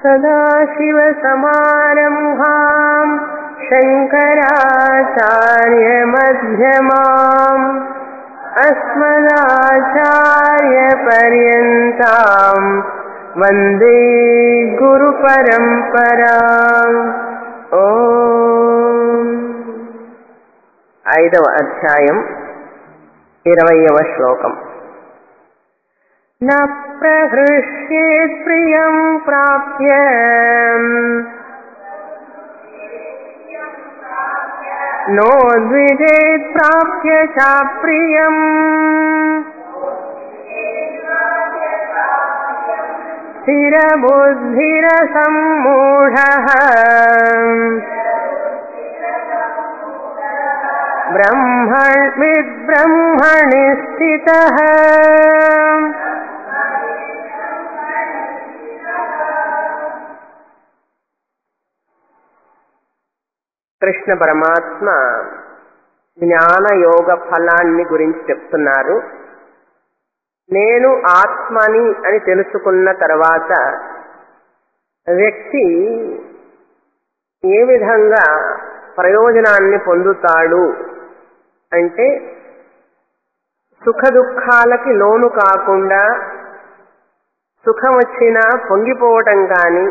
सदाशिवसमारम्भाम् शङ्कराचार्यमध्यमाम् अस्मदाचार्यपर्यन्ताम् वन्दे గురుపరంపరాం ఓం ఐదవ అధ్యాయం ఇరవయవ శ్లోకం న ప్రహృష్యేత్ ప్రియం ప్రాప్య నోద్విజేత్ ప్రాప్య చాప్రియం स्थिरबुद्धिरसम्मूढः ब्रह्मणि स्थितः కృష్ణ పరమాత్మ జ్ఞాన యోగ ఫలాన్ని గురించి చెప్తున్నారు నేను ఆత్మని అని తెలుసుకున్న తర్వాత వ్యక్తి ఏ విధంగా ప్రయోజనాన్ని పొందుతాడు అంటే సుఖ దుఃఖాలకి లోను కాకుండా సుఖం వచ్చినా పొంగిపోవటం కానీ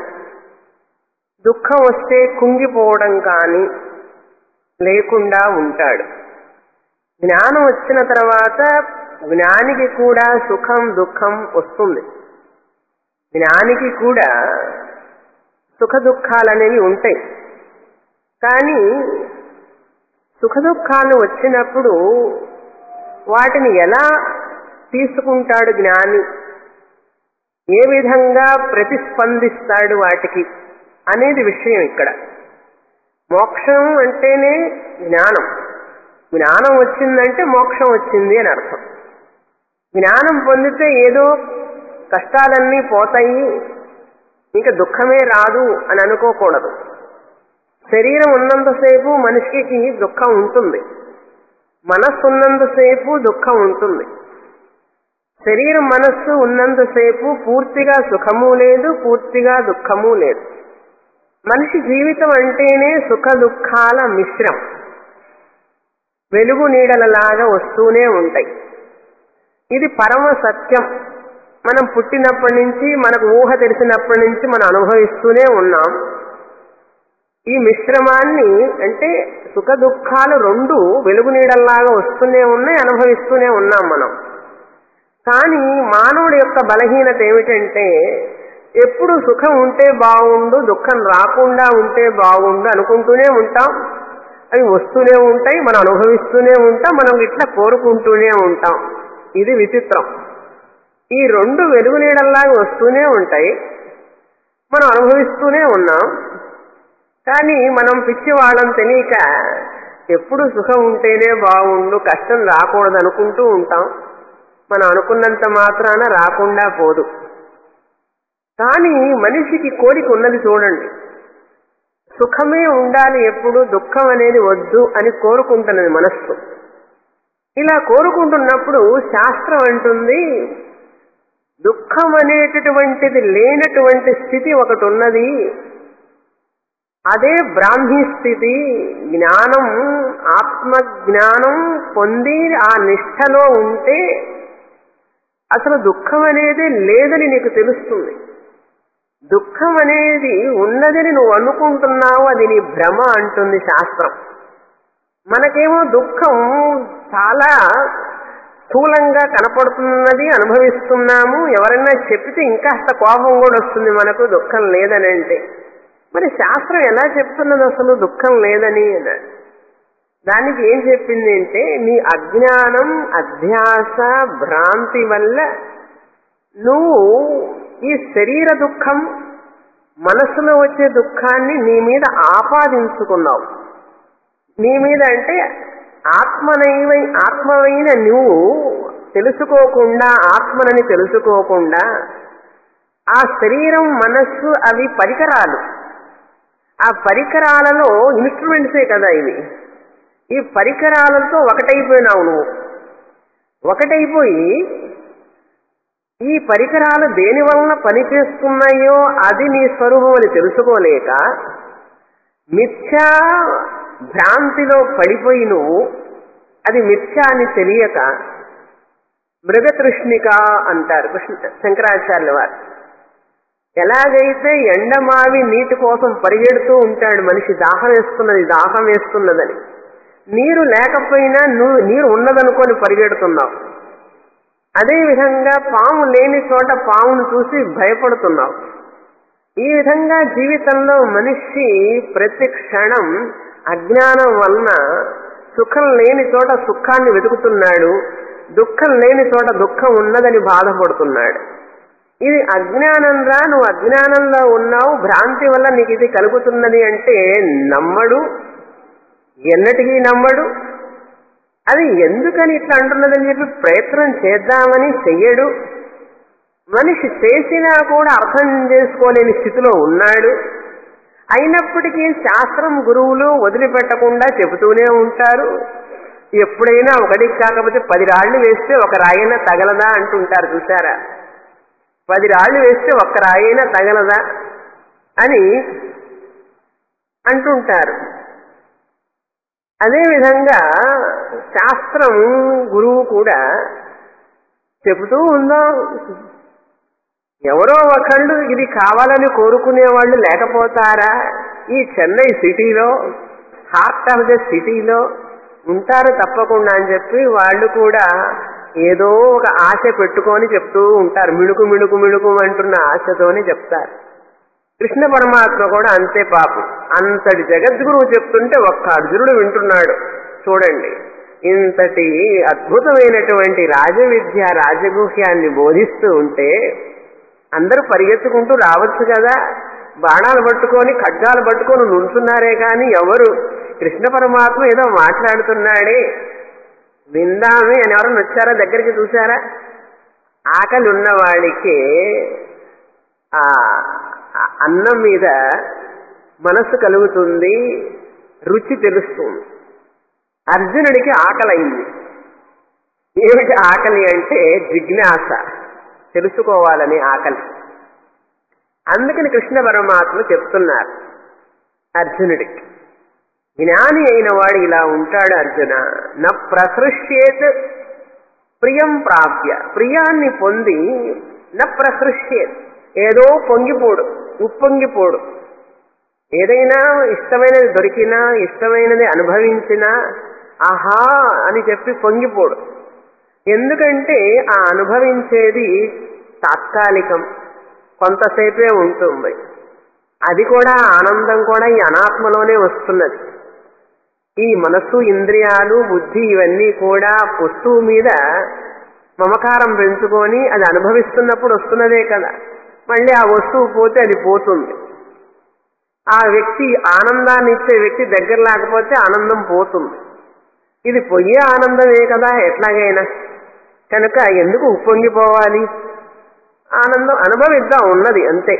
దుఃఖం వస్తే కుంగిపోవడం కానీ లేకుండా ఉంటాడు జ్ఞానం వచ్చిన తర్వాత జ్ఞానికి కూడా సుఖం దుఃఖం వస్తుంది జ్ఞానికి కూడా సుఖ దుఃఖాలనేవి ఉంటాయి కానీ సుఖ దుఃఖాలు వచ్చినప్పుడు వాటిని ఎలా తీసుకుంటాడు జ్ఞాని ఏ విధంగా ప్రతిస్పందిస్తాడు వాటికి అనేది విషయం ఇక్కడ మోక్షం అంటేనే జ్ఞానం జ్ఞానం వచ్చిందంటే మోక్షం వచ్చింది అని అర్థం జ్ఞానం పొందితే ఏదో కష్టాలన్నీ పోతాయి ఇంకా దుఃఖమే రాదు అని అనుకోకూడదు శరీరం ఉన్నంతసేపు మనిషికి దుఃఖం ఉంటుంది మనస్సు ఉన్నంతసేపు దుఃఖం ఉంటుంది శరీరం మనస్సు ఉన్నంతసేపు పూర్తిగా సుఖము లేదు పూర్తిగా దుఃఖము లేదు మనిషి జీవితం అంటేనే సుఖ దుఃఖాల మిశ్రం వెలుగు నీడలలాగా వస్తూనే ఉంటాయి ఇది పరమ సత్యం మనం పుట్టినప్పటి నుంచి మనకు ఊహ తెలిసినప్పటి నుంచి మనం అనుభవిస్తూనే ఉన్నాం ఈ మిశ్రమాన్ని అంటే సుఖ దుఃఖాలు రెండు వెలుగు నీడల్లాగా వస్తూనే ఉన్నాయి అనుభవిస్తూనే ఉన్నాం మనం కానీ మానవుడి యొక్క బలహీనత ఏమిటంటే ఎప్పుడు సుఖం ఉంటే బాగుండు దుఃఖం రాకుండా ఉంటే బాగుండు అనుకుంటూనే ఉంటాం అవి వస్తూనే ఉంటాయి మనం అనుభవిస్తూనే ఉంటాం మనం ఇట్లా కోరుకుంటూనే ఉంటాం ఇది విచిత్రం ఈ రెండు వెలుగు నీడల్లాగా వస్తూనే ఉంటాయి మనం అనుభవిస్తూనే ఉన్నాం కానీ మనం పిచ్చివాళ్ళం తెలియక ఎప్పుడు సుఖం ఉంటేనే బాగుండు కష్టం రాకూడదు అనుకుంటూ ఉంటాం మనం అనుకున్నంత మాత్రాన రాకుండా పోదు కానీ మనిషికి కోరిక ఉన్నది చూడండి సుఖమే ఉండాలి ఎప్పుడు దుఃఖం అనేది వద్దు అని కోరుకుంటున్నది మనస్సు ఇలా కోరుకుంటున్నప్పుడు శాస్త్రం అంటుంది దుఃఖం అనేటటువంటిది లేనటువంటి స్థితి ఒకటి ఉన్నది అదే బ్రాహ్మీ స్థితి జ్ఞానం ఆత్మజ్ఞానం పొంది ఆ నిష్టలో ఉంటే అసలు దుఃఖం అనేది లేదని నీకు తెలుస్తుంది దుఃఖం అనేది ఉన్నదని నువ్వు అనుకుంటున్నావు అది నీ భ్రమ అంటుంది శాస్త్రం మనకేమో దుఃఖం చాలా స్థూలంగా కనపడుతున్నది అనుభవిస్తున్నాము ఎవరైనా చెప్తే ఇంకాస్త కోపం కూడా వస్తుంది మనకు దుఃఖం లేదని అంటే మరి శాస్త్రం ఎలా చెప్తున్నది అసలు దుఃఖం లేదని అన్నాడు దానికి ఏం చెప్పింది అంటే నీ అజ్ఞానం అధ్యాస భ్రాంతి వల్ల నువ్వు ఈ శరీర దుఃఖం మనసులో వచ్చే దుఃఖాన్ని నీ మీద ఆపాదించుకున్నావు నీ మీద అంటే ఆత్మనైవై ఆత్మవైన నువ్వు తెలుసుకోకుండా ఆత్మనని తెలుసుకోకుండా ఆ శరీరం మనస్సు అవి పరికరాలు ఆ పరికరాలలో ఇన్స్ట్రుమెంట్సే కదా ఇవి ఈ పరికరాలతో ఒకటైపోయినావు నువ్వు ఒకటైపోయి ఈ పరికరాలు దేని వలన పనిచేస్తున్నాయో అది నీ స్వరూపం అని తెలుసుకోలేక మిథ్యా భ్రాంతిలో పడిపోయి నువ్వు అది మిథ్యా అని తెలియక మృగతృష్ణిక అంటారు కృష్ణ శంకరాచార్యుల వారు ఎలాగైతే ఎండమావి నీటి కోసం పరిగెడుతూ ఉంటాడు మనిషి దాహం వేస్తున్నది దాహం వేస్తున్నదని నీరు లేకపోయినా నువ్వు నీరు ఉన్నదనుకొని పరిగెడుతున్నావు అదేవిధంగా పాము లేని చోట పామును చూసి భయపడుతున్నావు ఈ విధంగా జీవితంలో మనిషి ప్రతి క్షణం అజ్ఞానం వలన సుఖం లేని చోట సుఖాన్ని వెతుకుతున్నాడు దుఃఖం లేని చోట దుఃఖం ఉన్నదని బాధపడుతున్నాడు ఇది అజ్ఞానంరా నువ్వు అజ్ఞానంలో ఉన్నావు భ్రాంతి వల్ల నీకు ఇది కలుగుతున్నది అంటే నమ్మడు ఎన్నటికీ నమ్మడు అది ఎందుకని ఇట్లా అంటున్నదని చెప్పి ప్రయత్నం చేద్దామని చెయ్యడు మనిషి చేసినా కూడా అర్థం చేసుకోలేని స్థితిలో ఉన్నాడు అయినప్పటికీ శాస్త్రం గురువులు వదిలిపెట్టకుండా చెబుతూనే ఉంటారు ఎప్పుడైనా ఒకటికి కాకపోతే పది రాళ్లు వేస్తే ఒక రాయైనా తగలదా అంటుంటారు చూసారా పది రాళ్లు వేస్తే ఒక్క రాయైనా తగలదా అని అంటుంటారు అదేవిధంగా శాస్త్రం గురువు కూడా చెబుతూ ఉందాం ఎవరో ఒకళ్ళు ఇది కావాలని కోరుకునే వాళ్ళు లేకపోతారా ఈ చెన్నై సిటీలో హార్ట్ ఆఫ్ ద సిటీలో ఉంటారు తప్పకుండా అని చెప్పి వాళ్ళు కూడా ఏదో ఒక ఆశ పెట్టుకొని చెప్తూ ఉంటారు మిణుకు మిణుకు మిణుకు అంటున్న ఆశతోనే చెప్తారు కృష్ణ పరమాత్మ కూడా అంతే పాపం అంతటి జగద్గురువు చెప్తుంటే ఒక్క అర్జునుడు వింటున్నాడు చూడండి ఇంతటి అద్భుతమైనటువంటి రాజవిద్య రాజగుహ్యాన్ని బోధిస్తూ ఉంటే అందరూ పరిగెత్తుకుంటూ రావచ్చు కదా బాణాలు పట్టుకొని ఖడ్గాలు పట్టుకొని నుంచున్నారే కానీ ఎవరు కృష్ణ పరమాత్మ ఏదో మాట్లాడుతున్నాడే విందామే అని ఎవరైనా వచ్చారా దగ్గరికి చూసారా ఆకలి ఉన్నవాడికి ఆ అన్నం మీద మనస్సు కలుగుతుంది రుచి తెలుస్తుంది అర్జునుడికి ఆకలి అయింది ఏమిటి ఆకలి అంటే జిజ్ఞాస తెలుసుకోవాలని ఆకలి అందుకని కృష్ణ పరమాత్మ చెప్తున్నారు అర్జునుడికి జ్ఞాని అయిన వాడు ఇలా ఉంటాడు అర్జున న ప్రసృష్యేత్ ప్రియం ప్రాప్య ప్రియాన్ని పొంది న ప్రసృష్యేత్ ఏదో పొంగిపోడు ఉప్పొంగిపోడు ఏదైనా ఇష్టమైనది దొరికినా ఇష్టమైనది అనుభవించినా ఆహా అని చెప్పి పొంగిపోడు ఎందుకంటే ఆ అనుభవించేది తాత్కాలికం కొంతసేపే ఉంటుంది అది కూడా ఆనందం కూడా ఈ అనాత్మలోనే వస్తున్నది ఈ మనస్సు ఇంద్రియాలు బుద్ధి ఇవన్నీ కూడా వస్తువు మీద మమకారం పెంచుకొని అది అనుభవిస్తున్నప్పుడు వస్తున్నదే కదా మళ్ళీ ఆ వస్తువు పోతే అది పోతుంది ఆ వ్యక్తి ఆనందాన్ని ఇచ్చే వ్యక్తి దగ్గర లేకపోతే ఆనందం పోతుంది ఇది పొయ్యే ఆనందమే కదా ఎట్లాగైనా కనుక ఎందుకు ఉప్పొంగిపోవాలి ఆనందం అనుభవిద్దాం ఉన్నది అంతే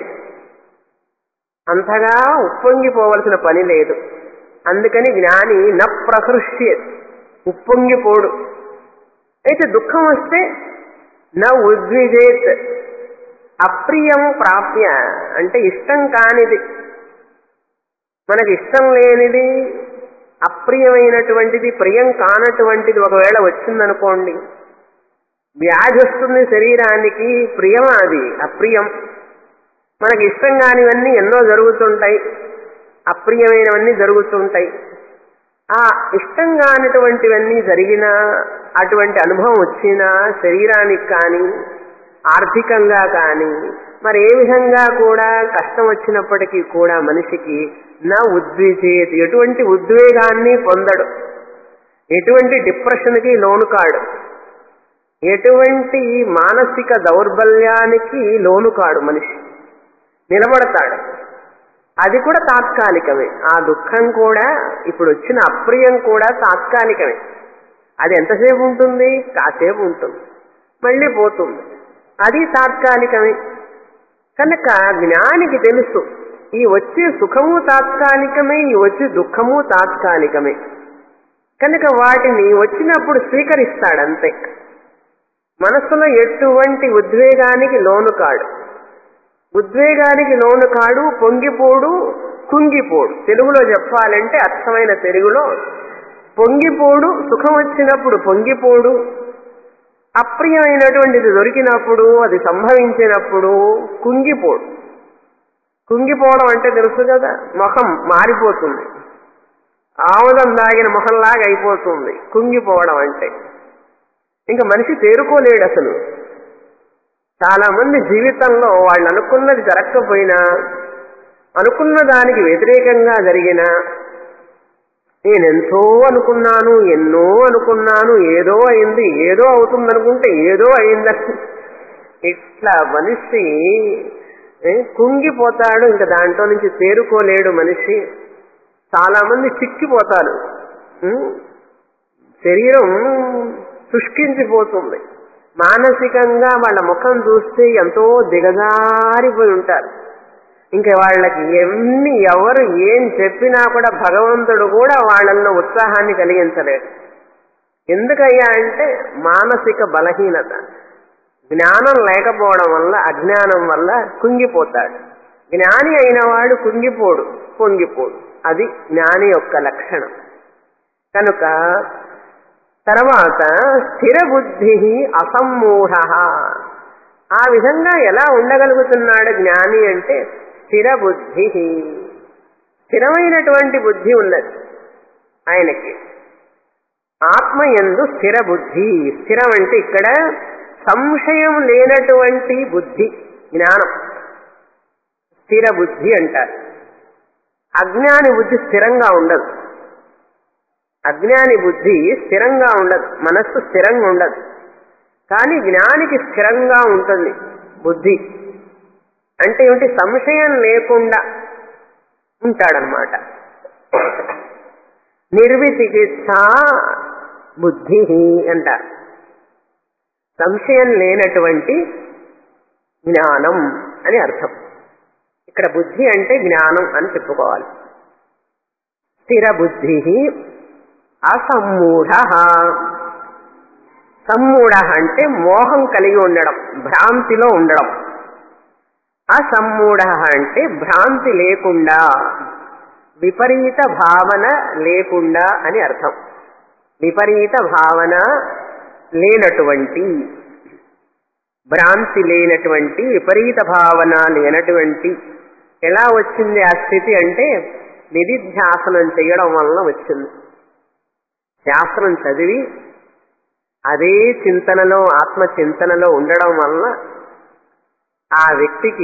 అంతగా ఉప్పొంగిపోవలసిన పని లేదు అందుకని జ్ఞాని న ప్రసృష్య ఉప్పొంగిపోడు అయితే దుఃఖం వస్తే న ఉద్విజేత్ అప్రియం ప్రాప్య అంటే ఇష్టం కానిది మనకి ఇష్టం లేనిది అప్రియమైనటువంటిది ప్రియం కానటువంటిది ఒకవేళ వచ్చిందనుకోండి వ్యాధి వస్తుంది శరీరానికి ప్రియం అది అప్రియం మనకి ఇష్టం కానివన్నీ ఎన్నో జరుగుతుంటాయి అప్రియమైనవన్నీ జరుగుతుంటాయి ఆ ఇష్టం కానిటువంటివన్నీ జరిగినా అటువంటి అనుభవం వచ్చినా శరీరానికి కానీ ఆర్థికంగా కానీ మరి ఏ విధంగా కూడా కష్టం వచ్చినప్పటికీ కూడా మనిషికి నా ఉద్విజేది ఎటువంటి ఉద్వేగాన్ని పొందడు ఎటువంటి డిప్రెషన్కి లోను కాడు ఎటువంటి మానసిక దౌర్బల్యానికి లోను కాడు మనిషి నిలబడతాడు అది కూడా తాత్కాలికమే ఆ దుఃఖం కూడా ఇప్పుడు వచ్చిన అప్రియం కూడా తాత్కాలికమే అది ఎంతసేపు ఉంటుంది కాసేపు ఉంటుంది మళ్ళీ పోతుంది అది తాత్కాలికమే కనుక జ్ఞానికి తెలుసు ఈ వచ్చే సుఖము తాత్కాలికమే ఈ వచ్చే దుఃఖము తాత్కాలికమే కనుక వాటిని వచ్చినప్పుడు స్వీకరిస్తాడంతే మనస్సులో ఎటువంటి ఉద్వేగానికి లోను కాడు ఉద్వేగానికి లోను కాడు పొంగిపోడు కుంగిపోడు తెలుగులో చెప్పాలంటే అర్థమైన తెలుగులో పొంగిపోడు సుఖం వచ్చినప్పుడు పొంగిపోడు అప్రియమైనటువంటిది దొరికినప్పుడు అది సంభవించినప్పుడు కుంగిపోడు కుంగిపోవడం అంటే తెలుసు కదా ముఖం మారిపోతుంది ఆముదం దాగిన మొహంలాగా అయిపోతుంది కుంగిపోవడం అంటే ఇంకా మనిషి తేరుకోలేడు అసలు చాలా మంది జీవితంలో వాళ్ళు అనుకున్నది జరగకపోయినా అనుకున్న దానికి వ్యతిరేకంగా జరిగిన నేనెంతో అనుకున్నాను ఎన్నో అనుకున్నాను ఏదో అయింది ఏదో అవుతుంది అనుకుంటే ఏదో అయిందని ఇట్లా మనిషి ఏ, కుంగిపోతాడు ఇంకా దాంట్లో నుంచి తేరుకోలేడు మనిషి చాలా మంది చిక్కిపోతారు ఉం? శరీరం శుష్కించిపోతుంది మానసికంగా వాళ్ళ ముఖం చూస్తే ఎంతో దిగజారిపోయి ఉంటారు ఇంకా వాళ్ళకి ఎన్ని ఎవరు ఏం చెప్పినా కూడా భగవంతుడు కూడా వాళ్ళల్లో ఉత్సాహాన్ని కలిగించలేడు ఎందుకయ్యా అంటే మానసిక బలహీనత జ్ఞానం లేకపోవడం వల్ల అజ్ఞానం వల్ల కుంగిపోతాడు జ్ఞాని అయిన వాడు కుంగిపోడు పొంగిపోడు అది జ్ఞాని యొక్క లక్షణం కనుక తర్వాత స్థిర బుద్ధి అసమ్మూఢ ఆ విధంగా ఎలా ఉండగలుగుతున్నాడు జ్ఞాని అంటే స్థిర బుద్ధి స్థిరమైనటువంటి బుద్ధి ఉన్నది ఆయనకి ఆత్మ ఎందు స్థిర బుద్ధి స్థిరం అంటే ఇక్కడ సంశయం లేనటువంటి బుద్ధి జ్ఞానం స్థిర బుద్ధి అంటారు అజ్ఞాని బుద్ధి స్థిరంగా ఉండదు అజ్ఞాని బుద్ధి స్థిరంగా ఉండదు మనస్సు స్థిరంగా ఉండదు కానీ జ్ఞానికి స్థిరంగా ఉంటుంది బుద్ధి అంటే ఏమిటి సంశయం లేకుండా ఉంటాడనమాట నిర్విచికిత్స బుద్ధి అంటారు సంశయం లేనటువంటి జ్ఞానం అని అర్థం ఇక్కడ బుద్ధి అంటే జ్ఞానం అని చెప్పుకోవాలి స్థిర బుద్ధి అసమ్మూఢ సమ్మూఢ అంటే మోహం కలిగి ఉండడం భ్రాంతిలో ఉండడం అసమ్మూఢ అంటే భ్రాంతి లేకుండా విపరీత భావన లేకుండా అని అర్థం విపరీత భావన లేనటువంటి భ్రాంతి లేనటువంటి విపరీత భావన లేనటువంటి ఎలా వచ్చింది ఆ స్థితి అంటే నిధిధ్యాసనం చేయడం వలన వచ్చింది శాస్త్రం చదివి అదే చింతనలో ఆత్మ చింతనలో ఉండడం వలన ఆ వ్యక్తికి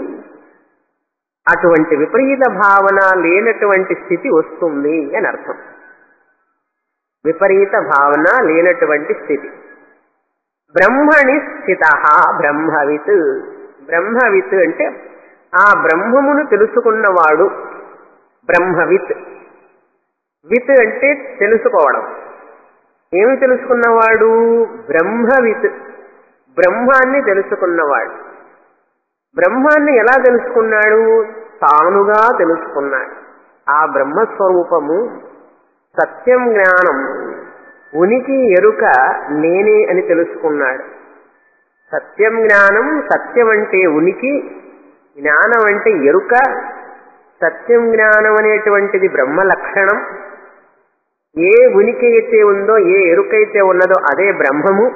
అటువంటి విపరీత భావన లేనటువంటి స్థితి వస్తుంది అని అర్థం విపరీత భావన లేనటువంటి స్థితి బ్రహ్మణి స్థిత బ్రహ్మవిత్ బ్రహ్మవిత్ అంటే ఆ బ్రహ్మమును తెలుసుకున్నవాడు బ్రహ్మవిత్ విత్ అంటే తెలుసుకోవడం ఏమి తెలుసుకున్నవాడు బ్రహ్మవిత్ బ్రహ్మాన్ని తెలుసుకున్నవాడు బ్రహ్మాన్ని ఎలా తెలుసుకున్నాడు తానుగా తెలుసుకున్నాడు ఆ బ్రహ్మస్వరూపము సత్యం జ్ఞానం ఉనికి ఎరుక నేనే అని తెలుసుకున్నాడు సత్యం జ్ఞానం సత్యం అంటే ఉనికి జ్ఞానం అంటే ఎరుక సత్యం జ్ఞానం అనేటువంటిది బ్రహ్మ లక్షణం ఏ ఉనికి అయితే ఉందో ఏ ఎరుకైతే ఉన్నదో అదే బ్రహ్మము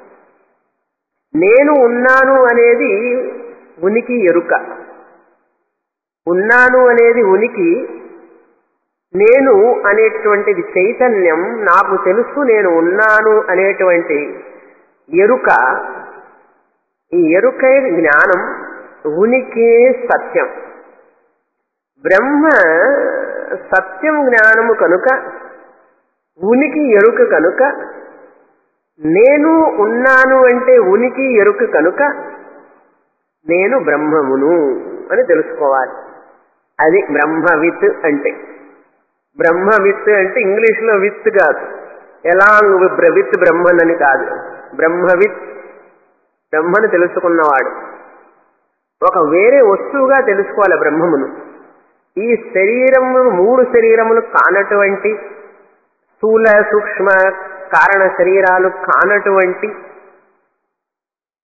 నేను ఉన్నాను అనేది ఉనికి ఎరుక ఉన్నాను అనేది ఉనికి నేను అనేటువంటిది చైతన్యం నాకు తెలుసు నేను ఉన్నాను అనేటువంటి ఎరుక ఈ ఎరుకే జ్ఞానం ఉనికే సత్యం బ్రహ్మ సత్యం జ్ఞానము కనుక ఉనికి ఎరుక కనుక నేను ఉన్నాను అంటే ఉనికి ఎరుక కనుక నేను బ్రహ్మమును అని తెలుసుకోవాలి అది బ్రహ్మవిత్ అంటే బ్రహ్మవిత్ అంటే ఇంగ్లీష్లో విత్ కాదు ఎలాంగ్ విత్ బ్రహ్మన్ అని కాదు బ్రహ్మవిత్ బ్రహ్మను తెలుసుకున్నవాడు ఒక వేరే వస్తువుగా తెలుసుకోవాలి బ్రహ్మమును ఈ శరీరము మూడు శరీరములు కానటువంటి స్థూల సూక్ష్మ కారణ శరీరాలు కానటువంటి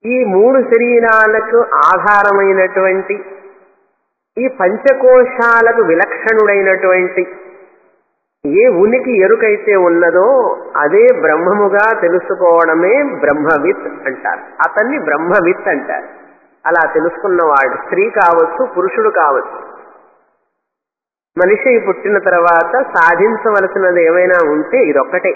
ఈ మూడు శరీరాలకు ఆధారమైనటువంటి ఈ పంచకోశాలకు విలక్షణుడైనటువంటి ఏ ఉనికి ఎరుకైతే ఉన్నదో అదే బ్రహ్మముగా తెలుసుకోవడమే బ్రహ్మవిత్ అంటారు అతన్ని బ్రహ్మవిత్ అంటారు అలా తెలుసుకున్నవాడు స్త్రీ కావచ్చు పురుషుడు కావచ్చు మనిషి పుట్టిన తర్వాత సాధించవలసినది ఏమైనా ఉంటే ఇదొక్కటే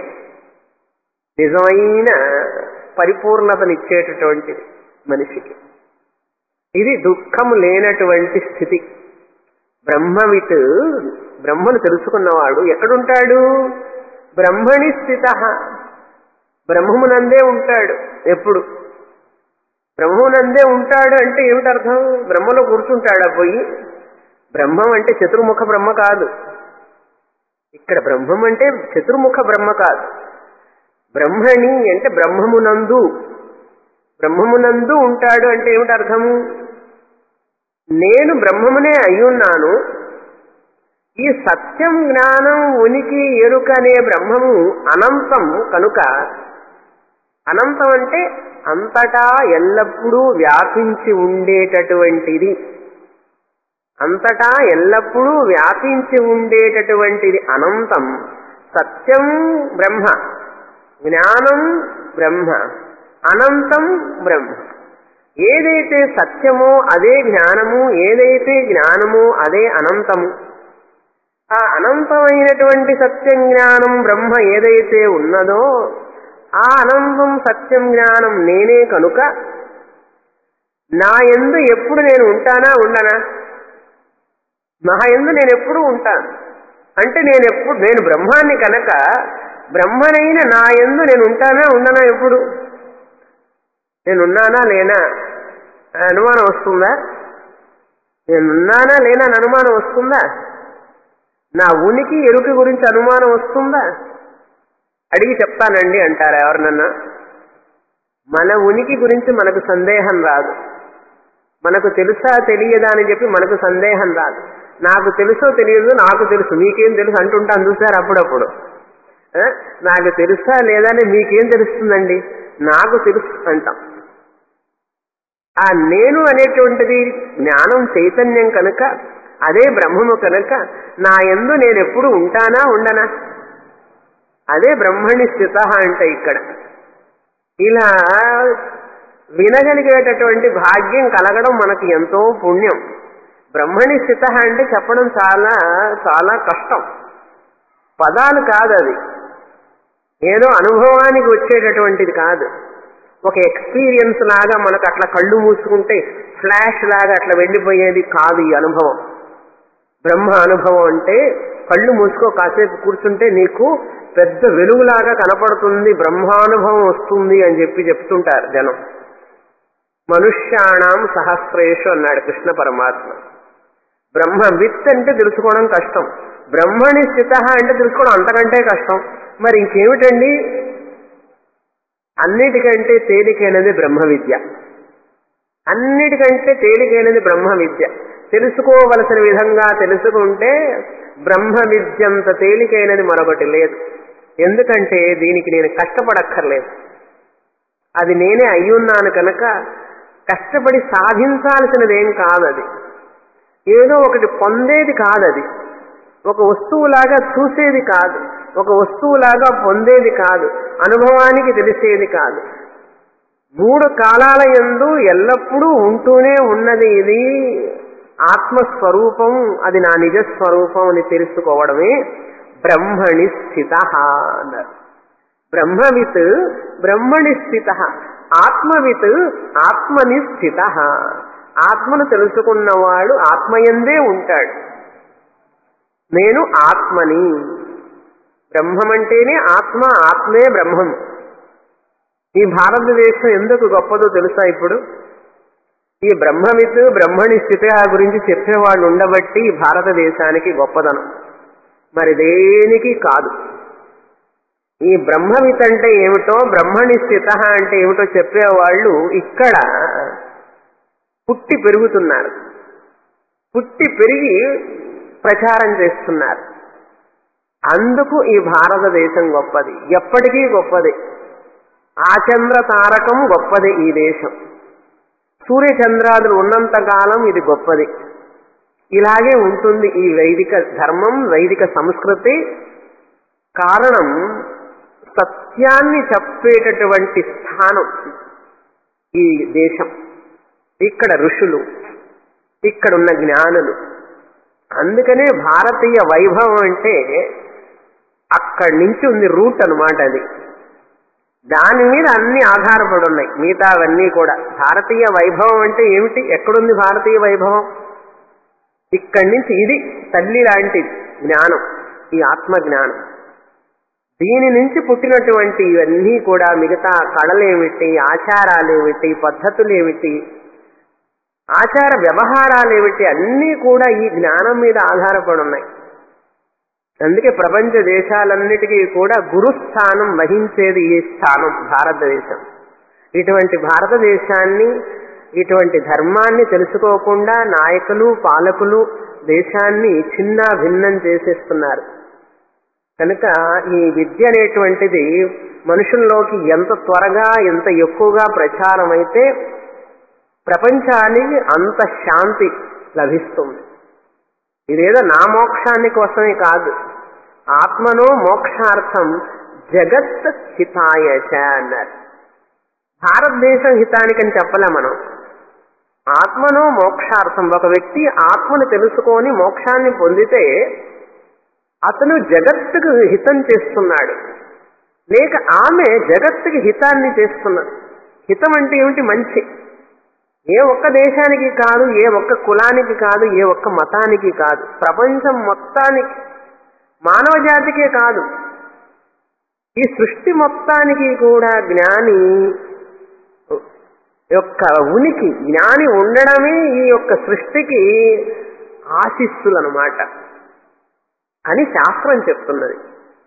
నిజమైన పరిపూర్ణతనిచ్చేటటువంటిది మనిషికి ఇది దుఃఖము లేనటువంటి స్థితి బ్రహ్మవిత్ బ్రహ్మను తెలుసుకున్నవాడు ఎక్కడుంటాడు బ్రహ్మణి స్థిత బ్రహ్మమునందే ఉంటాడు ఎప్పుడు బ్రహ్మమునందే ఉంటాడు అంటే ఏమిటి అర్థం బ్రహ్మలో కూర్చుంటాడా పోయి బ్రహ్మం అంటే చతుర్ముఖ బ్రహ్మ కాదు ఇక్కడ బ్రహ్మం అంటే చతుర్ముఖ బ్రహ్మ కాదు బ్రహ్మణి అంటే బ్రహ్మమునందు బ్రహ్మమునందు ఉంటాడు అంటే ఏమిటి అర్థము నేను బ్రహ్మమునే అయ్యున్నాను ఈ సత్యం జ్ఞానం ఉనికి ఎరుక అనే బ్రహ్మము అనంతం కనుక అనంతం అంటే అంతటా ఎల్లప్పుడూ వ్యాపించి ఉండేటటువంటిది అంతటా ఎల్లప్పుడూ వ్యాపించి ఉండేటటువంటిది అనంతం సత్యం బ్రహ్మ జ్ఞానం బ్రహ్మ అనంతం బ్రహ్మ ఏదైతే సత్యమో అదే జ్ఞానము ఏదైతే జ్ఞానమో అదే అనంతము ఆ అనంతమైనటువంటి సత్యం జ్ఞానం బ్రహ్మ ఏదైతే ఉన్నదో ఆ అనంతం సత్యం జ్ఞానం నేనే కనుక నా ఎందు ఎప్పుడు నేను ఉంటానా ఉండనా నా ఎందు నేను ఎప్పుడు ఉంటాను అంటే నేను ఎప్పుడు నేను బ్రహ్మాన్ని కనుక బ్రహ్మనైన నా ఎందు నేను ఉంటానా ఉండనా ఎప్పుడు నేనున్నానా లేనా అనుమానం వస్తుందా నేనున్నానా లేనా అని అనుమానం వస్తుందా నా ఉనికి ఎరుక గురించి అనుమానం వస్తుందా అడిగి చెప్తానండి అంటారా ఎవరినన్నా మన ఉనికి గురించి మనకు సందేహం రాదు మనకు తెలుసా తెలియదా అని చెప్పి మనకు సందేహం రాదు నాకు తెలుసో తెలియదు నాకు తెలుసు మీకేం తెలుసు అంటుంటాను చూసారు అప్పుడప్పుడు ఆ? నాకు తెలుసా లేదా అని మీకేం తెలుస్తుందండి నాకు తెలుసు అంటాం ఆ నేను అనేటువంటిది జ్ఞానం చైతన్యం కనుక అదే బ్రహ్మము కనుక నా ఎందు నేను ఎప్పుడు ఉంటానా ఉండనా అదే బ్రహ్మణి స్థిత అంటే ఇక్కడ ఇలా వినగలిగేటటువంటి భాగ్యం కలగడం మనకి ఎంతో పుణ్యం బ్రహ్మణి స్థిత అంటే చెప్పడం చాలా చాలా కష్టం పదాలు కాదు అది ఏదో అనుభవానికి వచ్చేటటువంటిది కాదు ఒక ఎక్స్పీరియన్స్ లాగా మనకు అట్లా కళ్ళు మూసుకుంటే ఫ్లాష్ లాగా అట్లా వెళ్ళిపోయేది కాదు ఈ అనుభవం బ్రహ్మ అనుభవం అంటే కళ్ళు మూసుకో కాసేపు కూర్చుంటే నీకు పెద్ద వెలుగులాగా కనపడుతుంది బ్రహ్మానుభవం వస్తుంది అని చెప్పి చెప్తుంటారు జనం మనుష్యాణం సహస్రేషు అన్నాడు కృష్ణ పరమాత్మ బ్రహ్మ విత్ అంటే తెలుసుకోవడం కష్టం బ్రహ్మని స్థిత అంటే తెలుసుకోవడం అంతకంటే కష్టం మరి ఇంకేమిటండి అన్నిటికంటే తేలికైనది బ్రహ్మ విద్య అన్నిటికంటే తేలికైనది బ్రహ్మ విద్య తెలుసుకోవలసిన విధంగా తెలుసుకుంటే బ్రహ్మ విద్యంత తేలికైనది మరొకటి లేదు ఎందుకంటే దీనికి నేను కష్టపడక్కర్లేదు అది నేనే అయ్యున్నాను కనుక కష్టపడి సాధించాల్సినదేం కాదది ఏదో ఒకటి పొందేది కాదది ఒక వస్తువులాగా చూసేది కాదు ఒక వస్తువులాగా పొందేది కాదు అనుభవానికి తెలిసేది కాదు మూడు కాలాల యందు ఎల్లప్పుడూ ఉంటూనే ఉన్నది ఇది ఆత్మస్వరూపం అది నా నిజస్వరూపం అని తెలుసుకోవడమే బ్రహ్మణి స్థిత అన్నారు బ్రహ్మవిత్ బ్రహ్మణి స్థిత ఆత్మవిత్ ఆత్మని స్థిత ఆత్మను తెలుసుకున్నవాడు ఆత్మయందే ఉంటాడు నేను ఆత్మని బ్రహ్మం అంటేనే ఆత్మ ఆత్మే బ్రహ్మం ఈ భారతదేశం ఎందుకు గొప్పదో తెలుసా ఇప్పుడు ఈ బ్రహ్మవిత్ బ్రహ్మణి స్థితి గురించి చెప్పేవాళ్ళు ఉండబట్టి ఈ భారతదేశానికి గొప్పదనం మరి దేనికి కాదు ఈ బ్రహ్మవిత్ అంటే ఏమిటో బ్రహ్మణి స్థిత అంటే ఏమిటో చెప్పేవాళ్ళు ఇక్కడ పుట్టి పెరుగుతున్నారు పుట్టి పెరిగి ప్రచారం చేస్తున్నారు అందుకు ఈ భారతదేశం గొప్పది ఎప్పటికీ గొప్పది ఆచంద్ర తారకం గొప్పది ఈ దేశం సూర్యచంద్రాదులు ఉన్నంత కాలం ఇది గొప్పది ఇలాగే ఉంటుంది ఈ వైదిక ధర్మం వైదిక సంస్కృతి కారణం సత్యాన్ని చెప్పేటటువంటి స్థానం ఈ దేశం ఇక్కడ ఋషులు ఇక్కడున్న జ్ఞానులు అందుకనే భారతీయ వైభవం అంటే అక్కడి నుంచి ఉంది రూట్ అనమాట అది దాని మీద అన్ని ఆధారపడి ఉన్నాయి మిగతావన్నీ కూడా భారతీయ వైభవం అంటే ఏమిటి ఎక్కడుంది భారతీయ వైభవం ఇక్కడి నుంచి ఇది తల్లి లాంటి జ్ఞానం ఈ ఆత్మ జ్ఞానం దీని నుంచి పుట్టినటువంటి ఇవన్నీ కూడా మిగతా కళలేమిటి ఆచారాలేమిటి పద్ధతులేమిటి ఆచార వ్యవహారాలేమిటి అన్నీ కూడా ఈ జ్ఞానం మీద ఆధారపడి ఉన్నాయి అందుకే ప్రపంచ దేశాలన్నిటికీ కూడా గురుస్థానం వహించేది ఈ స్థానం భారతదేశం ఇటువంటి భారతదేశాన్ని ఇటువంటి ధర్మాన్ని తెలుసుకోకుండా నాయకులు పాలకులు దేశాన్ని చిన్న భిన్నం చేసేస్తున్నారు కనుక ఈ విద్య అనేటువంటిది మనుషుల్లోకి ఎంత త్వరగా ఎంత ఎక్కువగా ప్రచారం అయితే ప్రపంచానికి అంత శాంతి లభిస్తుంది ఇదేదో నా మోక్షాన్ని కోసమే కాదు ఆత్మనో మోక్షార్థం జగత్ హితాయ చ అన్నారు భారతదేశం హితానికని చెప్పలే మనం ఆత్మనో మోక్షార్థం ఒక వ్యక్తి ఆత్మను తెలుసుకొని మోక్షాన్ని పొందితే అతను జగత్తుకు హితం చేస్తున్నాడు లేక ఆమె జగత్తుకి హితాన్ని చేస్తున్నది హితం అంటే ఏమిటి మంచి ఏ ఒక్క దేశానికి కాదు ఏ ఒక్క కులానికి కాదు ఏ ఒక్క మతానికి కాదు ప్రపంచం మొత్తానికి మానవ జాతికే కాదు ఈ సృష్టి మొత్తానికి కూడా జ్ఞాని యొక్క ఉనికి జ్ఞాని ఉండడమే ఈ యొక్క సృష్టికి ఆశిస్సులు అనమాట అని శాస్త్రం చెప్తున్నది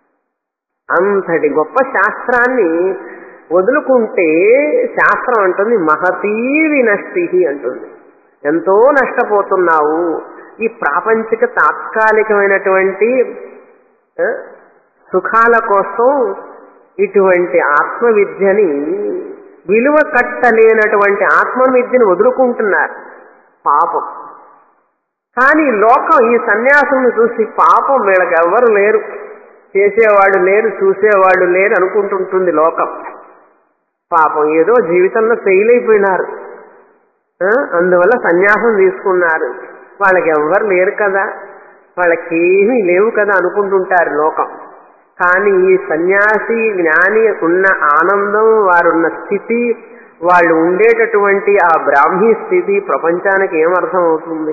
అంతటి గొప్ప శాస్త్రాన్ని వదులుకుంటే శాస్త్రం అంటుంది మహతీ వినష్టి అంటుంది ఎంతో నష్టపోతున్నావు ఈ ప్రాపంచిక తాత్కాలికమైనటువంటి ఆ, సుఖాల కోసం ఇటువంటి ఆత్మ విద్యని విలువ కట్టలేనటువంటి ఆత్మ విద్యను వదులుకుంటున్నారు పాపం కానీ లోకం ఈ సన్యాసులను చూసి పాపం వీళ్ళకి ఎవ్వరు లేరు చేసేవాడు లేరు చూసేవాడు లేరు అనుకుంటుంటుంది లోకం పాపం ఏదో జీవితంలో ఫెయిల్ అయిపోయినారు ఆ, అందువల్ల సన్యాసం తీసుకున్నారు వాళ్ళకి ఎవ్వరు లేరు కదా వాళ్ళకి ఏమీ లేవు కదా అనుకుంటుంటారు లోకం కానీ ఈ సన్యాసి జ్ఞాని ఉన్న ఆనందం వారున్న స్థితి వాళ్ళు ఉండేటటువంటి ఆ బ్రాహ్మీ స్థితి ప్రపంచానికి ఏం అర్థం అవుతుంది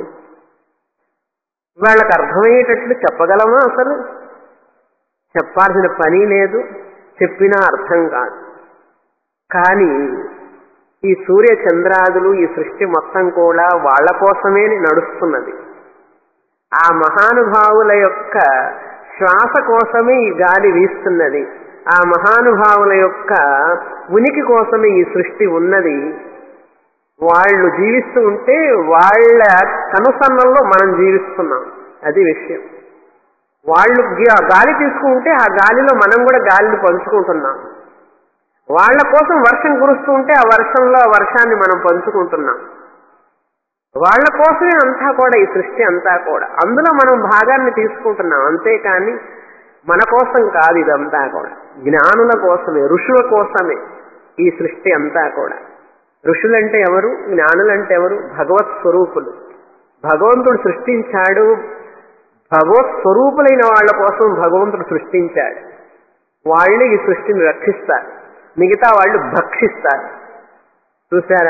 వాళ్ళకి అర్థమయ్యేటట్లు చెప్పగలమా అసలు చెప్పాల్సిన పని లేదు చెప్పినా అర్థం కాదు కానీ ఈ సూర్య చంద్రాదులు ఈ సృష్టి మొత్తం కూడా వాళ్ళ కోసమే నడుస్తున్నది ఆ మహానుభావుల యొక్క శ్వాస కోసమే ఈ గాలి వీస్తున్నది ఆ మహానుభావుల యొక్క ఉనికి కోసమే ఈ సృష్టి ఉన్నది వాళ్ళు జీవిస్తూ ఉంటే వాళ్ళ కనుసన్నల్లో మనం జీవిస్తున్నాం అది విషయం వాళ్ళు గి- గాలి తీసుకుంటే ఆ గాలిలో మనం కూడా గాలిని పంచుకుంటున్నాం వాళ్ళ కోసం వర్షం కురుస్తూ ఉంటే ఆ వర్షంలో ఆ వర్షాన్ని మనం పంచుకుంటున్నాం వాళ్ళ కోసమే అంతా కూడా ఈ సృష్టి అంతా కూడా అందులో మనం భాగాన్ని తీసుకుంటున్నాం అంతేకాని మన కోసం కాదు ఇదంతా కూడా జ్ఞానుల కోసమే ఋషుల కోసమే ఈ సృష్టి అంతా కూడా ఋషులంటే ఎవరు జ్ఞానులంటే ఎవరు భగవత్ స్వరూపులు భగవంతుడు సృష్టించాడు భగవత్ స్వరూపులైన వాళ్ళ కోసం భగవంతుడు సృష్టించాడు వాళ్ళే ఈ సృష్టిని రక్షిస్తారు మిగతా వాళ్ళు భక్షిస్తారు చూసారా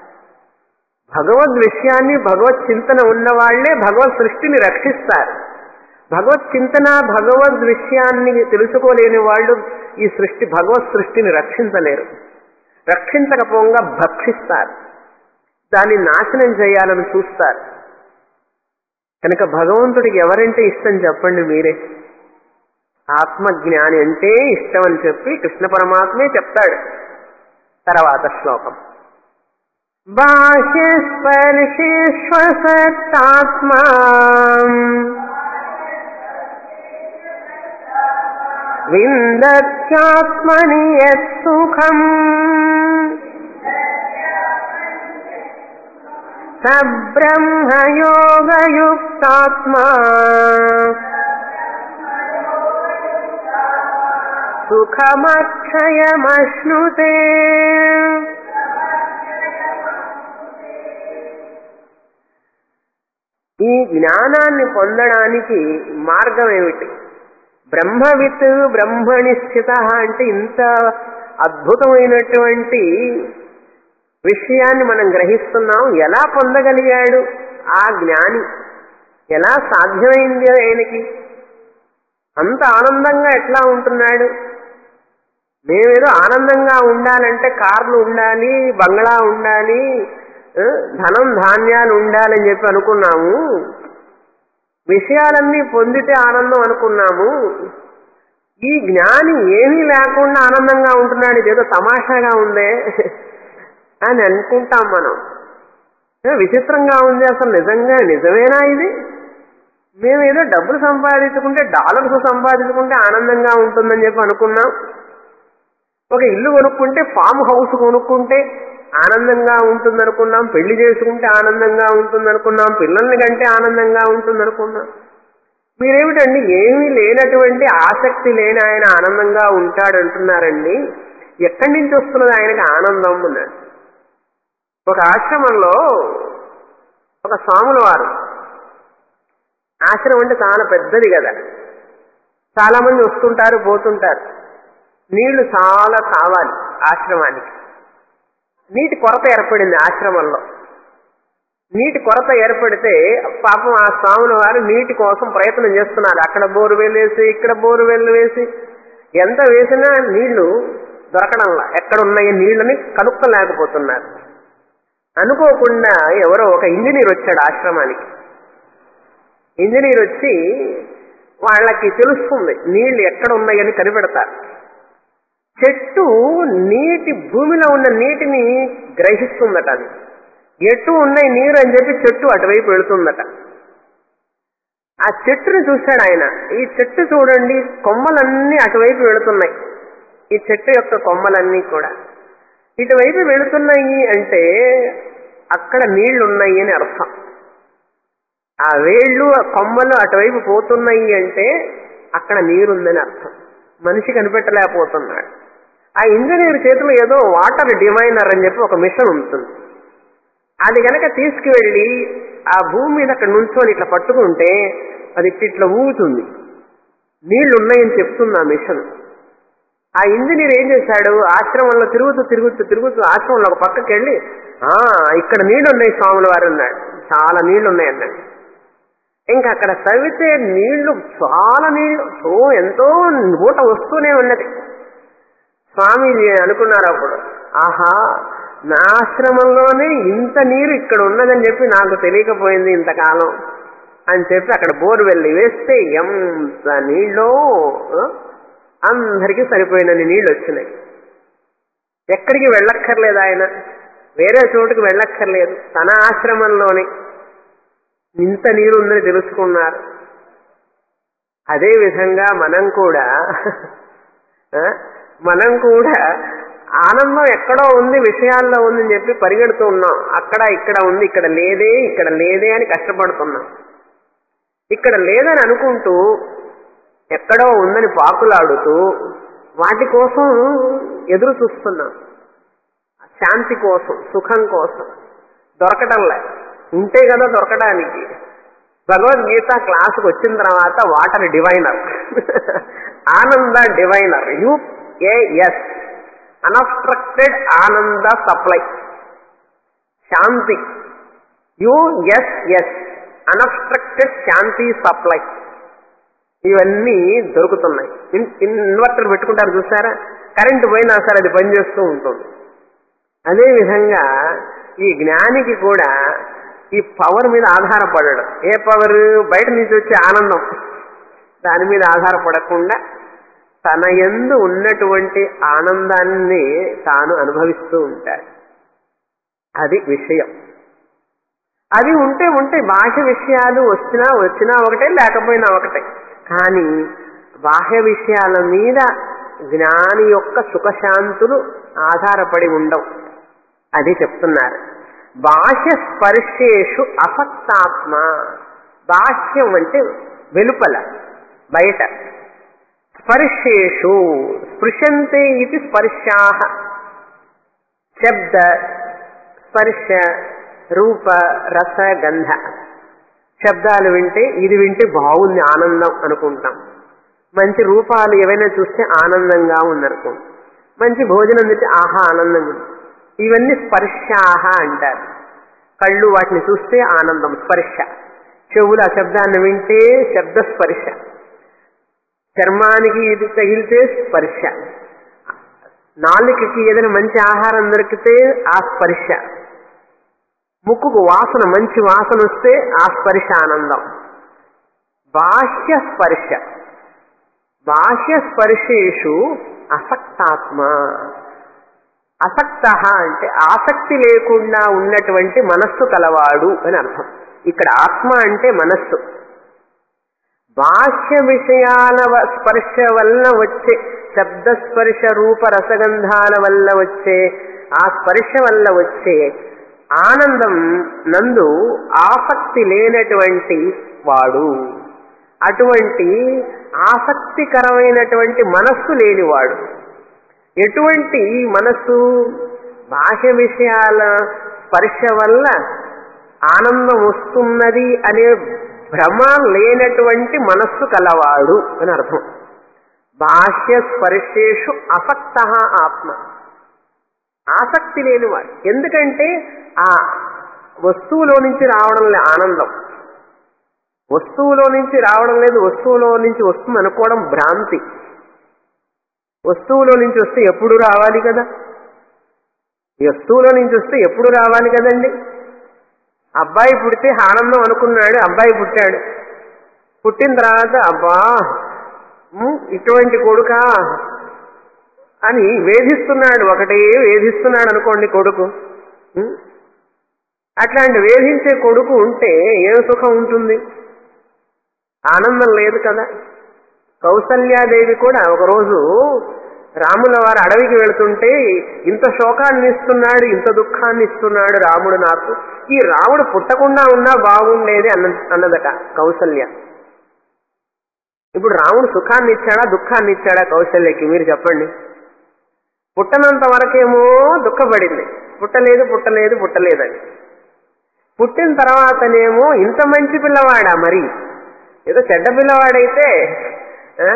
భగవద్ విషయాన్ని భగవత్ చింతన ఉన్న వాళ్లే భగవత్ సృష్టిని రక్షిస్తారు భగవత్ చింతన భగవద్ విషయాన్ని తెలుసుకోలేని వాళ్ళు ఈ సృష్టి భగవత్ సృష్టిని రక్షించలేరు రక్షించకపోగా భక్షిస్తారు దాన్ని నాశనం చేయాలని చూస్తారు కనుక భగవంతుడికి ఎవరంటే ఇష్టం చెప్పండి మీరే ఆత్మజ్ఞాని అంటే ఇష్టం అని చెప్పి కృష్ణ పరమాత్మే చెప్తాడు తర్వాత శ్లోకం బాహ్యస్పర్శేష్వసత్తాత్మా విందత్యాత్మని యత్సుఖం స బ్రహ్మయోగయుక్తాత్మా సుఖమక్షయమశ్నుతే ఈ జ్ఞానాన్ని పొందడానికి మార్గం ఏమిటి బ్రహ్మవిత్ బ్రహ్మనిశ్చిత అంటే ఇంత అద్భుతమైనటువంటి విషయాన్ని మనం గ్రహిస్తున్నాం ఎలా పొందగలిగాడు ఆ జ్ఞాని ఎలా సాధ్యమైంది ఆయనకి అంత ఆనందంగా ఎట్లా ఉంటున్నాడు మేమేదో ఆనందంగా ఉండాలంటే కార్లు ఉండాలి బంగ్లా ఉండాలి ఆ, ధనం ధాన్యాలు ఉండాలని చెప్పి అనుకున్నాము విషయాలన్నీ పొందితే ఆనందం అనుకున్నాము ఈ జ్ఞాని ఏమీ లేకుండా ఆనందంగా ఉంటున్నాడు ఇదేదో తమాషాగా ఉందే అని అనుకుంటాం మనం ఏ, విచిత్రంగా ఉంది అసలు నిజంగా నిజమేనా ఇది మేమేదో డబ్బులు సంపాదించుకుంటే డాలర్స్ సంపాదించుకుంటే ఆనందంగా ఉంటుందని చెప్పి అనుకున్నాం ఒక ఇల్లు కొనుక్కుంటే ఫామ్ హౌస్ కొనుక్కుంటే ఆనందంగా ఉంటుందనుకున్నాం పెళ్లి చేసుకుంటే ఆనందంగా ఉంటుందనుకున్నాం పిల్లల్ని కంటే ఆనందంగా ఉంటుందనుకున్నాం మీరేమిటండి ఏమీ లేనటువంటి ఆసక్తి లేని ఆయన ఆనందంగా ఉంటాడంటున్నారండి ఎక్కడి నుంచి వస్తున్నది ఆయనకి ఆనందం అన్నాడు ఒక ఆశ్రమంలో ఒక స్వాముల వారు ఆశ్రమం అంటే చాలా పెద్దది కదా చాలా మంది వస్తుంటారు పోతుంటారు నీళ్లు చాలా కావాలి ఆశ్రమానికి నీటి కొరత ఏర్పడింది ఆశ్రమంలో నీటి కొరత ఏర్పడితే పాపం ఆ స్వాముల వారు నీటి కోసం ప్రయత్నం చేస్తున్నారు అక్కడ బోరువెల్ వేసి ఇక్కడ బోరువెల్ వేసి ఎంత వేసినా నీళ్లు దొరకడంలా ఎక్కడ ఉన్నాయి నీళ్ళని కనుక్కోలేకపోతున్నారు అనుకోకుండా ఎవరో ఒక ఇంజనీర్ వచ్చాడు ఆశ్రమానికి ఇంజనీర్ వచ్చి వాళ్ళకి తెలుస్తుంది నీళ్లు ఎక్కడ ఉన్నాయని కనిపెడతారు చెట్టు నీటి భూమిలో ఉన్న నీటిని గ్రహిస్తుందట అది ఎటు ఉన్నాయి నీరు అని చెప్పి చెట్టు అటువైపు వెళుతుందట ఆ చెట్టుని చూశాడు ఆయన ఈ చెట్టు చూడండి కొమ్మలన్నీ అటువైపు వెళుతున్నాయి ఈ చెట్టు యొక్క కొమ్మలన్నీ కూడా ఇటువైపు వెళుతున్నాయి అంటే అక్కడ నీళ్లు ఉన్నాయి అని అర్థం ఆ వేళ్ళు ఆ కొమ్మలు అటువైపు పోతున్నాయి అంటే అక్కడ నీరుందని అర్థం మనిషి కనిపెట్టలేకపోతున్నాడు ఆ ఇంజనీర్ చేతిలో ఏదో వాటర్ డివైనర్ అని చెప్పి ఒక మిషన్ ఉంటుంది అది కనుక తీసుకువెళ్ళి ఆ భూమి మీద అక్కడ నుంచొని ఇట్లా పట్టుకుంటే అది ఇట్లా ఇట్లా ఊగుతుంది నీళ్లు ఉన్నాయని చెప్తుంది ఆ మిషన్ ఆ ఇంజనీర్ ఏం చేశాడు ఆశ్రమంలో తిరుగుతూ తిరుగుతూ తిరుగుతూ ఆశ్రమంలో ఒక పక్కకి వెళ్ళి ఆ ఇక్కడ నీళ్లు ఉన్నాయి స్వాముల వారు అన్నాడు చాలా నీళ్లు ఉన్నాయి అన్నాడు ఇంకా అక్కడ తవ్వితే నీళ్లు చాలా నీళ్లు ఓ ఎంతో ఊట వస్తూనే ఉన్నది స్వామీజీ అనుకున్నారు అప్పుడు ఆహా నా ఆశ్రమంలోనే ఇంత నీరు ఇక్కడ ఉన్నదని చెప్పి నాకు తెలియకపోయింది ఇంతకాలం అని చెప్పి అక్కడ బోర్ వెళ్ళి వేస్తే ఎంత నీళ్ళో ఆ, అందరికీ సరిపోయినన్ని నీళ్ళు వచ్చినాయి ఎక్కడికి వెళ్ళక్కర్లేదు ఆయన వేరే చోటుకి వెళ్ళక్కర్లేదు తన ఆశ్రమంలోనే ఇంత నీరు ఉందని తెలుసుకున్నారు అదే విధంగా మనం కూడా ఆ, మనం కూడా ఆనందం ఎక్కడో ఉంది విషయాల్లో ఉందని చెప్పి పరిగెడుతూ ఉన్నాం అక్కడ ఇక్కడ ఉంది ఇక్కడ లేదే ఇక్కడ లేదే అని కష్టపడుతున్నాం ఇక్కడ లేదని అనుకుంటూ ఎక్కడో ఉందని పాకులాడుతూ వాటి కోసం ఎదురు చూస్తున్నాం శాంతి కోసం సుఖం కోసం దొరకటంలే ఉంటే కదా దొరకడానికి భగవద్గీత క్లాసుకు వచ్చిన తర్వాత వాటర్ డివైనర్ ఆనంద డివైనర్ యుఏఎస్ అన్అబ్స్ట్రక్టెడ్ ఆనంద సప్లై శాంతి యుఎస్ఎస్ అన్అబ్స్ట్రక్టెడ్ శాంతి సప్లై ఇవన్నీ దొరుకుతున్నాయి ఇన్- ఇన్వర్టర్ పెట్టుకుంటారు చూసారా కరెంటు పోయినా సరే అది పనిచేస్తూ ఉంటుంది అదే విధంగా ఈ జ్ఞానికి కూడా ఈ పవర్ మీద ఆధారపడడు ఏ పవర్ బయట నుంచి వచ్చే ఆనందం దాని మీద ఆధారపడకుండా తన యందు ఉన్నటువంటి ఆనందాన్ని తాను అనుభవిస్తూ ఉంటాడు అది విషయం అది ఉంటే ఉంటే బాహ్య విషయాలు వచ్చినా వచ్చినా ఒకటే లేకపోయినా ఒకటే కానీ బాహ్య విషయాల మీద జ్ఞాని యొక్క సుఖశాంతులు ఆధారపడి ఉండవు అది చెప్తున్నారు బాహ్య స్పర్శేషు అసక్తాత్మ బాహ్యం అంటే వెలుపల బయట స్పర్శేషు స్పృశంతే ఇది స్పర్శా శబ్ద స్పర్శ రూప రస గంధ శబ్దాలు వింటే ఇది వింటే బాగుంది ఆనందం అనుకుంటాం మంచి రూపాలు ఏవైనా చూస్తే ఆనందంగా ఉందనుకో మంచి భోజనం తింటే ఆహా ఆనందంగా ఉంది ఇవన్నీ స్పర్శాహ అంటారు కళ్ళు వాటిని చూస్తే ఆనందం స్పర్శ చెవులు ఆ శబ్దాన్ని వింటే శబ్ద స్పర్శ చర్మానికి ఇది తగిలితే స్పర్శ నాలుకకి ఏదైనా మంచి ఆహారం దొరికితే ఆ స్పర్శ ముక్కుకు వాసన మంచి వాసన వస్తే ఆ స్పర్శ ఆనందం బాహ్య స్పర్శ బాహ్య స్పర్శేషు అసక్తాత్మ అసక్త అంటే ఆసక్తి లేకుండా ఉన్నటువంటి మనస్సు కలవాడు అని అర్థం ఇక్కడ ఆత్మ అంటే మనస్సు బాహ్య విషయాల వ- స్పర్శ వల్ల వచ్చే శబ్ద స్పర్శ రూప రసగంధాల వల్ల వచ్చే ఆ స్పర్శ వల్ల వచ్చే ఆనందం నందు ఆసక్తి లేనటువంటి వాడు అటువంటి ఆసక్తికరమైనటువంటి మనస్సు లేనివాడు ఎటువంటి మనస్సు బాహ్య విషయాల స్పర్శ వల్ల ఆనందం వస్తున్నది అనే భ్రమ లేనటువంటి మనస్సు కలవాడు అని అర్థం బాహ్య స్పర్శేషు అసక్త ఆత్మ ఆసక్తి లేనివాడు ఎందుకంటే ఆ వస్తువులో నుంచి రావడం లే ఆనందం వస్తువులో నుంచి రావడం లేదు వస్తువులో నుంచి వస్తుంది అనుకోవడం భ్రాంతి వస్తువులో నుంచి వస్తే ఎప్పుడు రావాలి కదా ఈ వస్తువులో నుంచి వస్తే ఎప్పుడు రావాలి కదండి అబ్బాయి పుడితే ఆనందం అనుకున్నాడు అబ్బాయి పుట్టాడు పుట్టిన తర్వాత అబ్బా ఉమ్, ఇటువంటి కొడుకా అని వేధిస్తున్నాడు ఒకటే వేధిస్తున్నాడు అనుకోండి కొడుకు ఉమ్, అట్లాంటి వేధించే కొడుకు ఉంటే ఏం సుఖం ఉంటుంది ఆనందం లేదు కదా కౌసల్యాదేవి కూడా ఒకరోజు రాముల వారు అడవికి వెళుతుంటే ఇంత శోకాన్ని ఇస్తున్నాడు ఇంత దుఃఖాన్ని ఇస్తున్నాడు రాముడు నాకు ఈ రాముడు పుట్టకుండా ఉన్నా బాగుండేది అన్న అన్నదట కౌసల్య ఇప్పుడు రాముడు సుఖాన్ని ఇచ్చాడా దుఃఖాన్ని ఇచ్చాడా కౌశల్యకి మీరు చెప్పండి పుట్టనంత వరకేమో దుఃఖపడింది పుట్టలేదు పుట్టలేదు పుట్టలేదని పుట్టిన తర్వాతనేమో ఇంత మంచి పిల్లవాడా మరి ఏదో చెడ్డ పిల్లవాడైతే ఆ,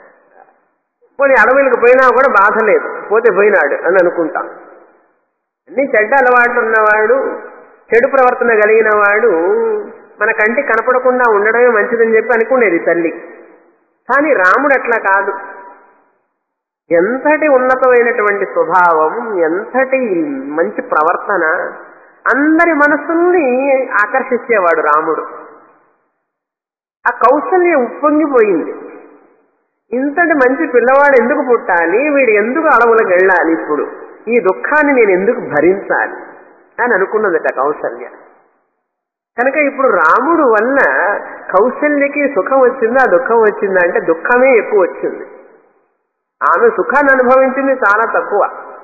పోనీ అడవులకు పోయినా కూడా బాధ లేదు పోతే పోయినాడు అని అనుకుంటాం అన్ని చెడ్డ అలవాట్లు ఉన్నవాడు చెడు ప్రవర్తన కలిగిన వాడు మన కంటి కనపడకుండా ఉండడమే మంచిదని చెప్పి అనుకునేది తల్లి కానీ రాముడు అట్లా కాదు ఎంతటి ఉన్నతమైనటువంటి స్వభావం ఎంతటి మంచి ప్రవర్తన అందరి మనస్సుల్ని ఆకర్షించేవాడు రాముడు ఆ కౌశల్యం ఉప్పొంగిపోయింది ఇంతటి మంచి పిల్లవాడు ఎందుకు పుట్టాలి వీడు ఎందుకు అడవులకు వెళ్ళాలి ఇప్పుడు ఈ దుఃఖాన్ని నేను ఎందుకు భరించాలి అని అనుకున్నదట కౌశల్య కనుక ఇప్పుడు రాముడు వల్ల కౌశల్యకి సుఖం వచ్చిందా దుఃఖం వచ్చిందా అంటే దుఃఖమే ఎక్కువ వచ్చింది ఆమె సుఖాన్ని అనుభవించింది చాలా తక్కువ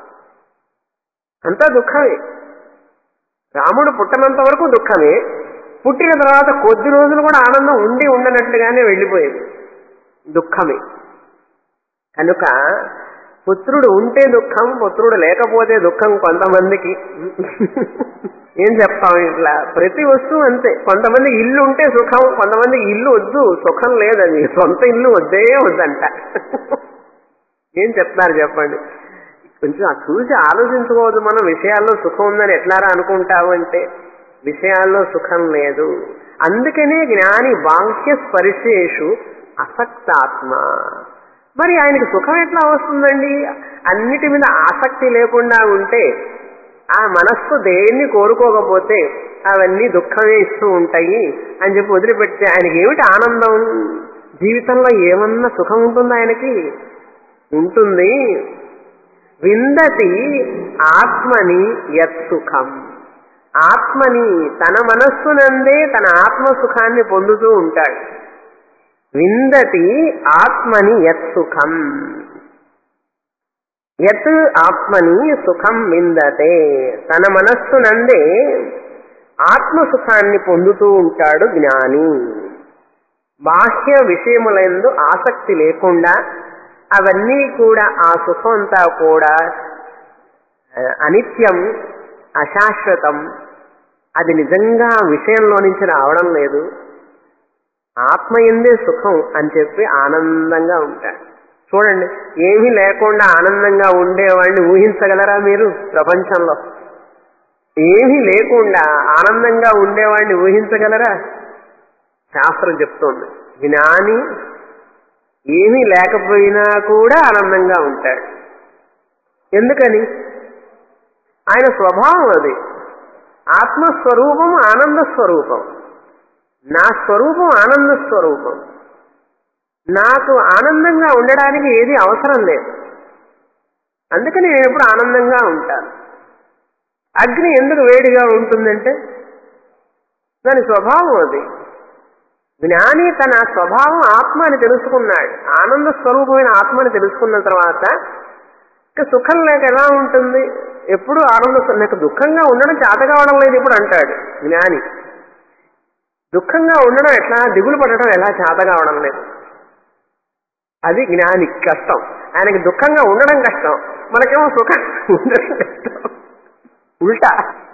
అంతా దుఃఖమే రాముడు పుట్టనంత వరకు దుఃఖమే పుట్టిన తర్వాత కొద్ది రోజులు కూడా ఆనందం ఉండి ఉండనట్లుగానే వెళ్ళిపోయేది దుఃఖమే కనుక పుత్రుడు ఉంటే దుఃఖం పుత్రుడు లేకపోతే దుఃఖం కొంతమందికి ఏం చెప్తాం ఇట్లా ప్రతి వస్తువు అంతే కొంతమంది ఇల్లు ఉంటే సుఖం కొంతమంది ఇల్లు వద్దు సుఖం లేదని సొంత ఇల్లు వద్దే వద్దంట ఏం చెప్తారు చెప్పండి కొంచెం అది చూసి ఆలోచించుకోవద్దు మనం విషయాల్లో సుఖం ఉందని ఎట్లారా అనుకుంటావు అంటే విషయాల్లో సుఖం లేదు అందుకనే జ్ఞాని బాహ్య స్పర్శేషు అసక్తాత్మ మరి ఆయనకి సుఖం ఎట్లా వస్తుందండి అన్నిటి మీద ఆసక్తి లేకుండా ఉంటే ఆ మనస్సు దేన్ని కోరుకోకపోతే అవన్నీ దుఃఖమే ఇస్తూ ఉంటాయి అని చెప్పి వదిలిపెడితే ఆయనకి ఏమిటి ఆనందం జీవితంలో ఏమన్నా సుఖం ఉంటుంది ఆయనకి ఉంటుంది విందతి ఆత్మని యత్ సుఖం ఆత్మని తన మనస్సునందే తన ఆత్మ సుఖాన్ని పొందుతూ ఉంటాడు విందతి ఆత్మని యత్ సుఖం యత్ ఆత్మని సుఖం విందతే తన మనస్సునందే ఆత్మ సుఖాన్ని పొందుతూ ఉంటాడు జ్ఞాని బాహ్య విషయములందు ఆసక్తి లేకుండా అవన్నీ కూడా ఆ సుఖం అంతా కూడా ఆ, అనిత్యం అశాశ్వతం అది నిజంగా విషయంలో నుంచి రావడం లేదు ఆత్మ ఎందే సుఖం అని చెప్పి ఆనందంగా ఉంటాడు చూడండి ఏమీ లేకుండా ఆనందంగా ఉండేవాడిని ఊహించగలరా మీరు ప్రపంచంలో ఏమీ లేకుండా ఆనందంగా ఉండేవాడిని ఊహించగలరా శాస్త్రం చెప్తోంది జ్ఞాని ఏమీ లేకపోయినా కూడా ఆనందంగా ఉంటాడు ఎందుకని ఆయన స్వభావం అది ఆత్మస్వరూపం ఆనంద స్వరూపం నా స్వరూపం ఆనంద స్వరూపం నాకు ఆనందంగా ఉండడానికి ఏది అవసరం లేదు అందుకని నేను ఎప్పుడు ఆనందంగా ఉంటాను అగ్ని ఎందుకు వేడిగా ఉంటుందంటే దాని స్వభావం అది జ్ఞాని తన స్వభావం ఆత్మ అని తెలుసుకున్నాడు ఆనంద స్వరూపమైన ఆత్మని తెలుసుకున్న తర్వాత ఇక సుఖం లేక ఎలా ఉంటుంది ఎప్పుడు ఆనంద స్వ- నాకు దుఃఖంగా ఉండడం చేత కావడం లేదు ఇప్పుడు అంటాడు జ్ఞాని దుఃఖంగా ఉండడం ఎట్లా దిగులు పడడం ఎలా చేత కావడం లేదు అది జ్ఞాని కష్టం ఆయనకి దుఃఖంగా ఉండడం కష్టం మనకేమో సుఖం ఉండడం కష్టం ఉల్టా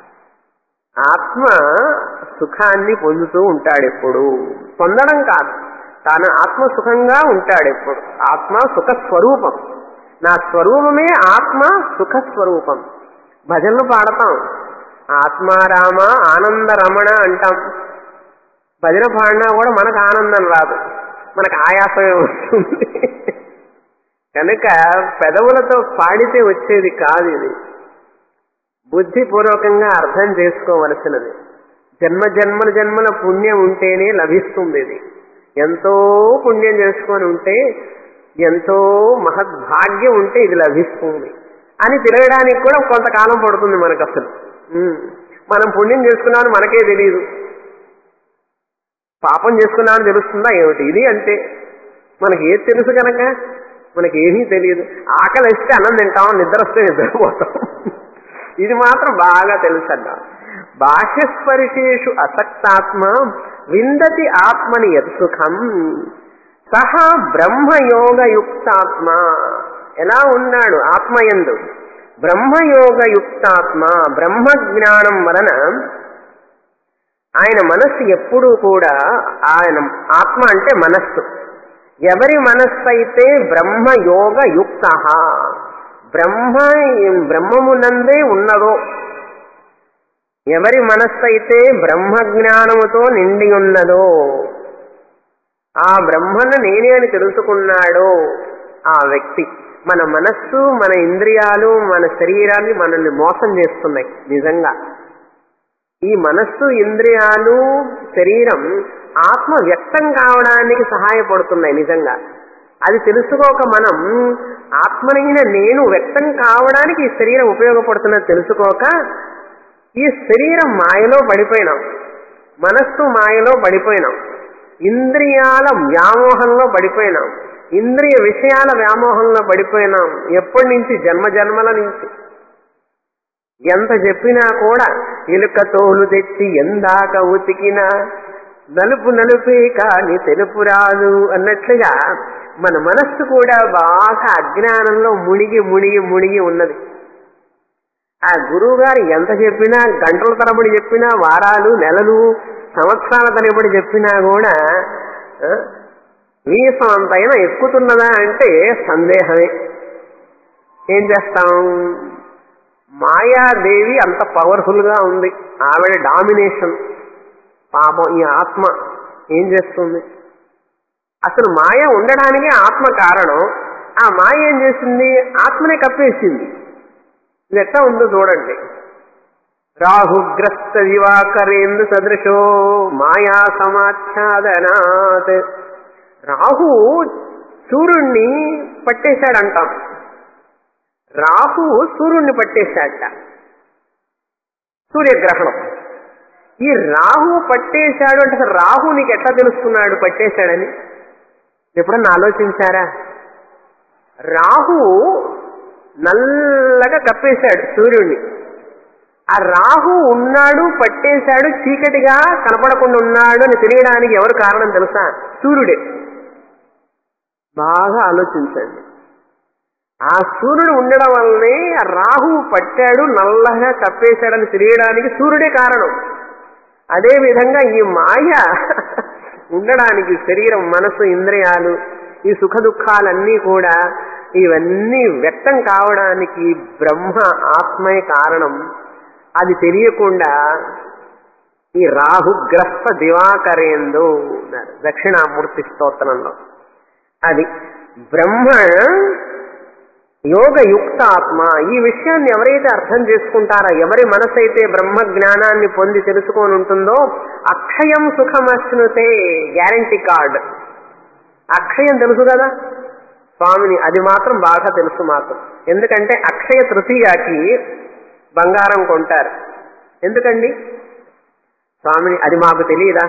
ఆత్మ సుఖాన్ని పొందుతూ ఉంటాడు ఎప్పుడు పొందడం కాదు తాను ఆత్మ సుఖంగా ఉంటాడు ఎప్పుడు ఆత్మ సుఖ స్వరూపం నా స్వరూపమే ఆత్మ సుఖ స్వరూపం భజనలు పాడతాం ఆత్మారామ ఆనంద రమణ అంటాం భజన పాడినా కూడా మనకు ఆనందం రాదు మనకు ఆయాసమే వస్తుంది కనుక పెదవులతో పాడితే వచ్చేది కాదు ఇది బుద్ధిపూర్వకంగా అర్థం చేసుకోవలసినది జన్మ జన్మల జన్మల పుణ్యం ఉంటేనే లభిస్తుంది ఇది ఎంతో పుణ్యం చేసుకొని ఉంటే ఎంతో మహద్భాగ్యం ఉంటే ఇది లభిస్తుంది అని తెలియడానికి కూడా కొంతకాలం పడుతుంది మనకు అసలు ఉమ్. మనం పుణ్యం చేసుకున్నామని మనకే తెలియదు పాపం చేసుకున్నామని తెలుస్తుందా ఏమిటి ఇది అంతే మనకి ఏది తెలుసు కనుక మనకి ఏమీ తెలియదు ఆకలి వస్తే అన్నం తింటాం నిద్ర వస్తే నిద్రపోతాం ఇది మాత్రం బాగా తెలుసన్న బాహ్యస్పర్శేషు అసక్తాత్మ విందతి ఆత్మని యత్ సుఖం సహా బ్రహ్మయోగయుక్తాత్మ ఎలా ఉన్నాడు ఆత్మయందు బ్రహ్మయోగయుక్తాత్మ బ్రహ్మ జ్ఞానం వలన ఆయన మనస్సు ఎప్పుడూ కూడా ఆయన ఆత్మ అంటే మనస్సు ఎవరి మనస్సు అయితే బ్రహ్మయోగ యుక్త బ్రహ్మ బ్రహ్మమునందే ఉన్నదో ఎవరి మనస్సు అయితే బ్రహ్మ జ్ఞానముతో నిండి ఉన్నదో ఆ బ్రహ్మను నేనే అని తెలుసుకున్నాడో ఆ వ్యక్తి మన మనస్సు మన ఇంద్రియాలు మన శరీరాన్ని మనల్ని మోసం చేస్తున్నాయి నిజంగా ఈ మనస్సు ఇంద్రియాలు శరీరం ఆత్మ వ్యక్తం కావడానికి సహాయపడుతున్నాయి నిజంగా అది తెలుసుకోక మనం ఆత్మనైన నేను వ్యక్తం కావడానికి ఈ శరీరం ఉపయోగపడుతున్నది తెలుసుకోక ఈ శరీరం మాయలో పడిపోయినాం మనస్సు మాయలో పడిపోయినాం ఇంద్రియాల వ్యామోహంలో పడిపోయినాం ఇంద్రియ విషయాల వ్యామోహంలో పడిపోయినాం ఎప్పటి నుంచి జన్మ జన్మల నుంచి ఎంత చెప్పినా కూడా ఎలుక తోలు తెచ్చి ఎందాక ఉతికినా నలుపు నలుపే కాని తెలుపు రాదు అన్నట్లుగా మన మనస్సు కూడా బాగా అజ్ఞానంలో మునిగి మునిగి మునిగి ఉన్నది ఆ గురువు గారు ఎంత చెప్పినా గంటల తరబడి చెప్పినా వారాలు నెలలు సంవత్సరాల తరబడి చెప్పినా కూడా ఆ, వీసం అంతైనా ఎక్కుతున్నదా అంటే సందేహమే ఏం చేస్తాం మాయాదేవి అంత పవర్ఫుల్ గా ఉంది ఆవిడ డామినేషన్ పాపం ఈ ఆత్మ ఏం చేస్తుంది అసలు మాయ ఉండడానికి ఆత్మ కారణం ఆ మాయ ఏం చేసింది ఆత్మనే కప్పేసింది ఇది ఎట్లా ఉందో చూడండి రాహుగ్రస్త దివాకరేందు సదృశో మాయా సమాచ్ఛాదనాత్ రాహు సూర్యుణ్ణి పట్టేశాడంటాం రాహు సూర్యుణ్ణి పట్టేశాడట సూర్యగ్రహణం ఈ రాహు పట్టేశాడు అంటే అసలు రాహు నీకు ఎట్లా తెలుస్తున్నాడు పట్టేశాడని ఎప్పుడన్నా ఆలోచించారా రాహు నల్లగా కప్పేశాడు సూర్యుడిని ఆ రాహు ఉన్నాడు పట్టేశాడు చీకటిగా కనపడకుండా ఉన్నాడు అని తెలియడానికి ఎవరు కారణం తెలుసా సూర్యుడే బాగా ఆలోచించండి ఆ సూర్యుడు ఉండడం వల్లనే ఆ రాహువు పట్టాడు నల్లగా కప్పేశాడని తెలియడానికి సూర్యుడే కారణం అదే విధంగా ఈ మాయ ఉండడానికి శరీరం మనసు ఇంద్రియాలు ఈ సుఖ దుఃఖాలన్నీ కూడా ఇవన్నీ వ్యక్తం కావడానికి బ్రహ్మ ఆత్మే కారణం అది తెలియకుండా ఈ రాహుగ్రస్త దివాకరేందు అన్నారు దక్షిణామూర్తి స్తోత్రంలో అది బ్రహ్మ యోగయుక్త ఆత్మ ఈ విషయాన్ని ఎవరైతే అర్థం చేసుకుంటారో ఎవరి మనసైతే బ్రహ్మ జ్ఞానాన్ని పొంది తెలుసుకొని ఉంటుందో అక్షయం సుఖమశ్నుతే గ్యారంటీ కార్డ్ అక్షయం తెలుసు కదా స్వామిని అది మాత్రం బాగా తెలుసు మాకు ఎందుకంటే అక్షయ తృతీయకి బంగారం కొంటారు ఎందుకండి స్వామిని అది మాకు తెలియదా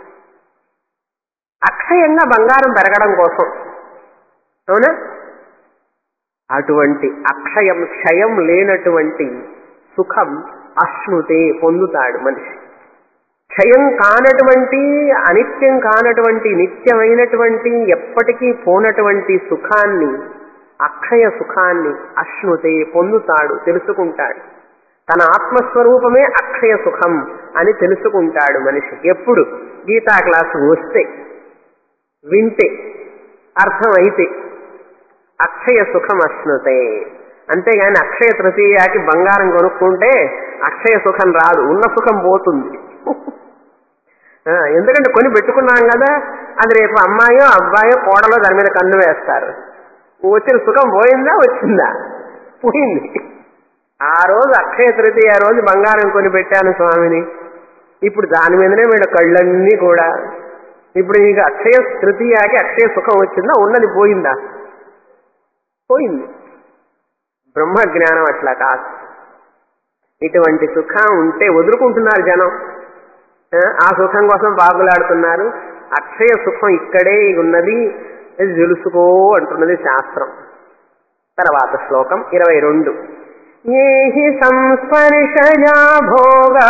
అక్షయంగా బంగారం పెరగడం కోసం అవునా అటువంటి అక్షయం క్షయం లేనటువంటి సుఖం అశ్నుతే పొందుతాడు మనిషి క్షయం కానటువంటి అనిత్యం కానటువంటి నిత్యమైనటువంటి ఎప్పటికీ పోనటువంటి సుఖాన్ని అక్షయ సుఖాన్ని అశ్నుతే పొందుతాడు తెలుసుకుంటాడు తన ఆత్మస్వరూపమే అక్షయ సుఖం అని తెలుసుకుంటాడు మనిషి ఎప్పుడు గీతా క్లాసు వస్తే వింటే అర్థమైతే అక్షయ సుఖం అశ్నుతే అంతేగాని అక్షయ తృతీయాకి బంగారం కొనుక్కుంటే అక్షయ సుఖం రాదు ఉన్న సుఖం పోతుంది ఆ, ఎందుకంటే కొని పెట్టుకున్నాం కదా అది రేపు అమ్మాయో అబ్బాయో కోడలో దాని మీద కన్ను వేస్తారు వచ్చిన సుఖం పోయిందా వచ్చిందా పోయింది ఆ రోజు అక్షయ తృతీయ రోజు బంగారం కొని పెట్టాను స్వామిని ఇప్పుడు దాని మీదనే వీళ్ళ కళ్ళన్నీ కూడా ఇప్పుడు నీకు అక్షయ తృతీయాకి అక్షయ సుఖం వచ్చిందా ఉన్నది పోయిందా పోయింది బ్రహ్మ జ్ఞానం అట్లా కాదు ఇటువంటి సుఖం ఉంటే వదులుకుంటున్నారు జనం ఆ, ఆ సుఖం కోసం బాగులాడుతున్నారు అక్షయ సుఖం ఇక్కడే ఉన్నది ఇది తెలుసుకో అంటున్నది శాస్త్రం తర్వాత శ్లోకం ఇరవై రెండు ఏ హి సంస్పర్శజా భోగా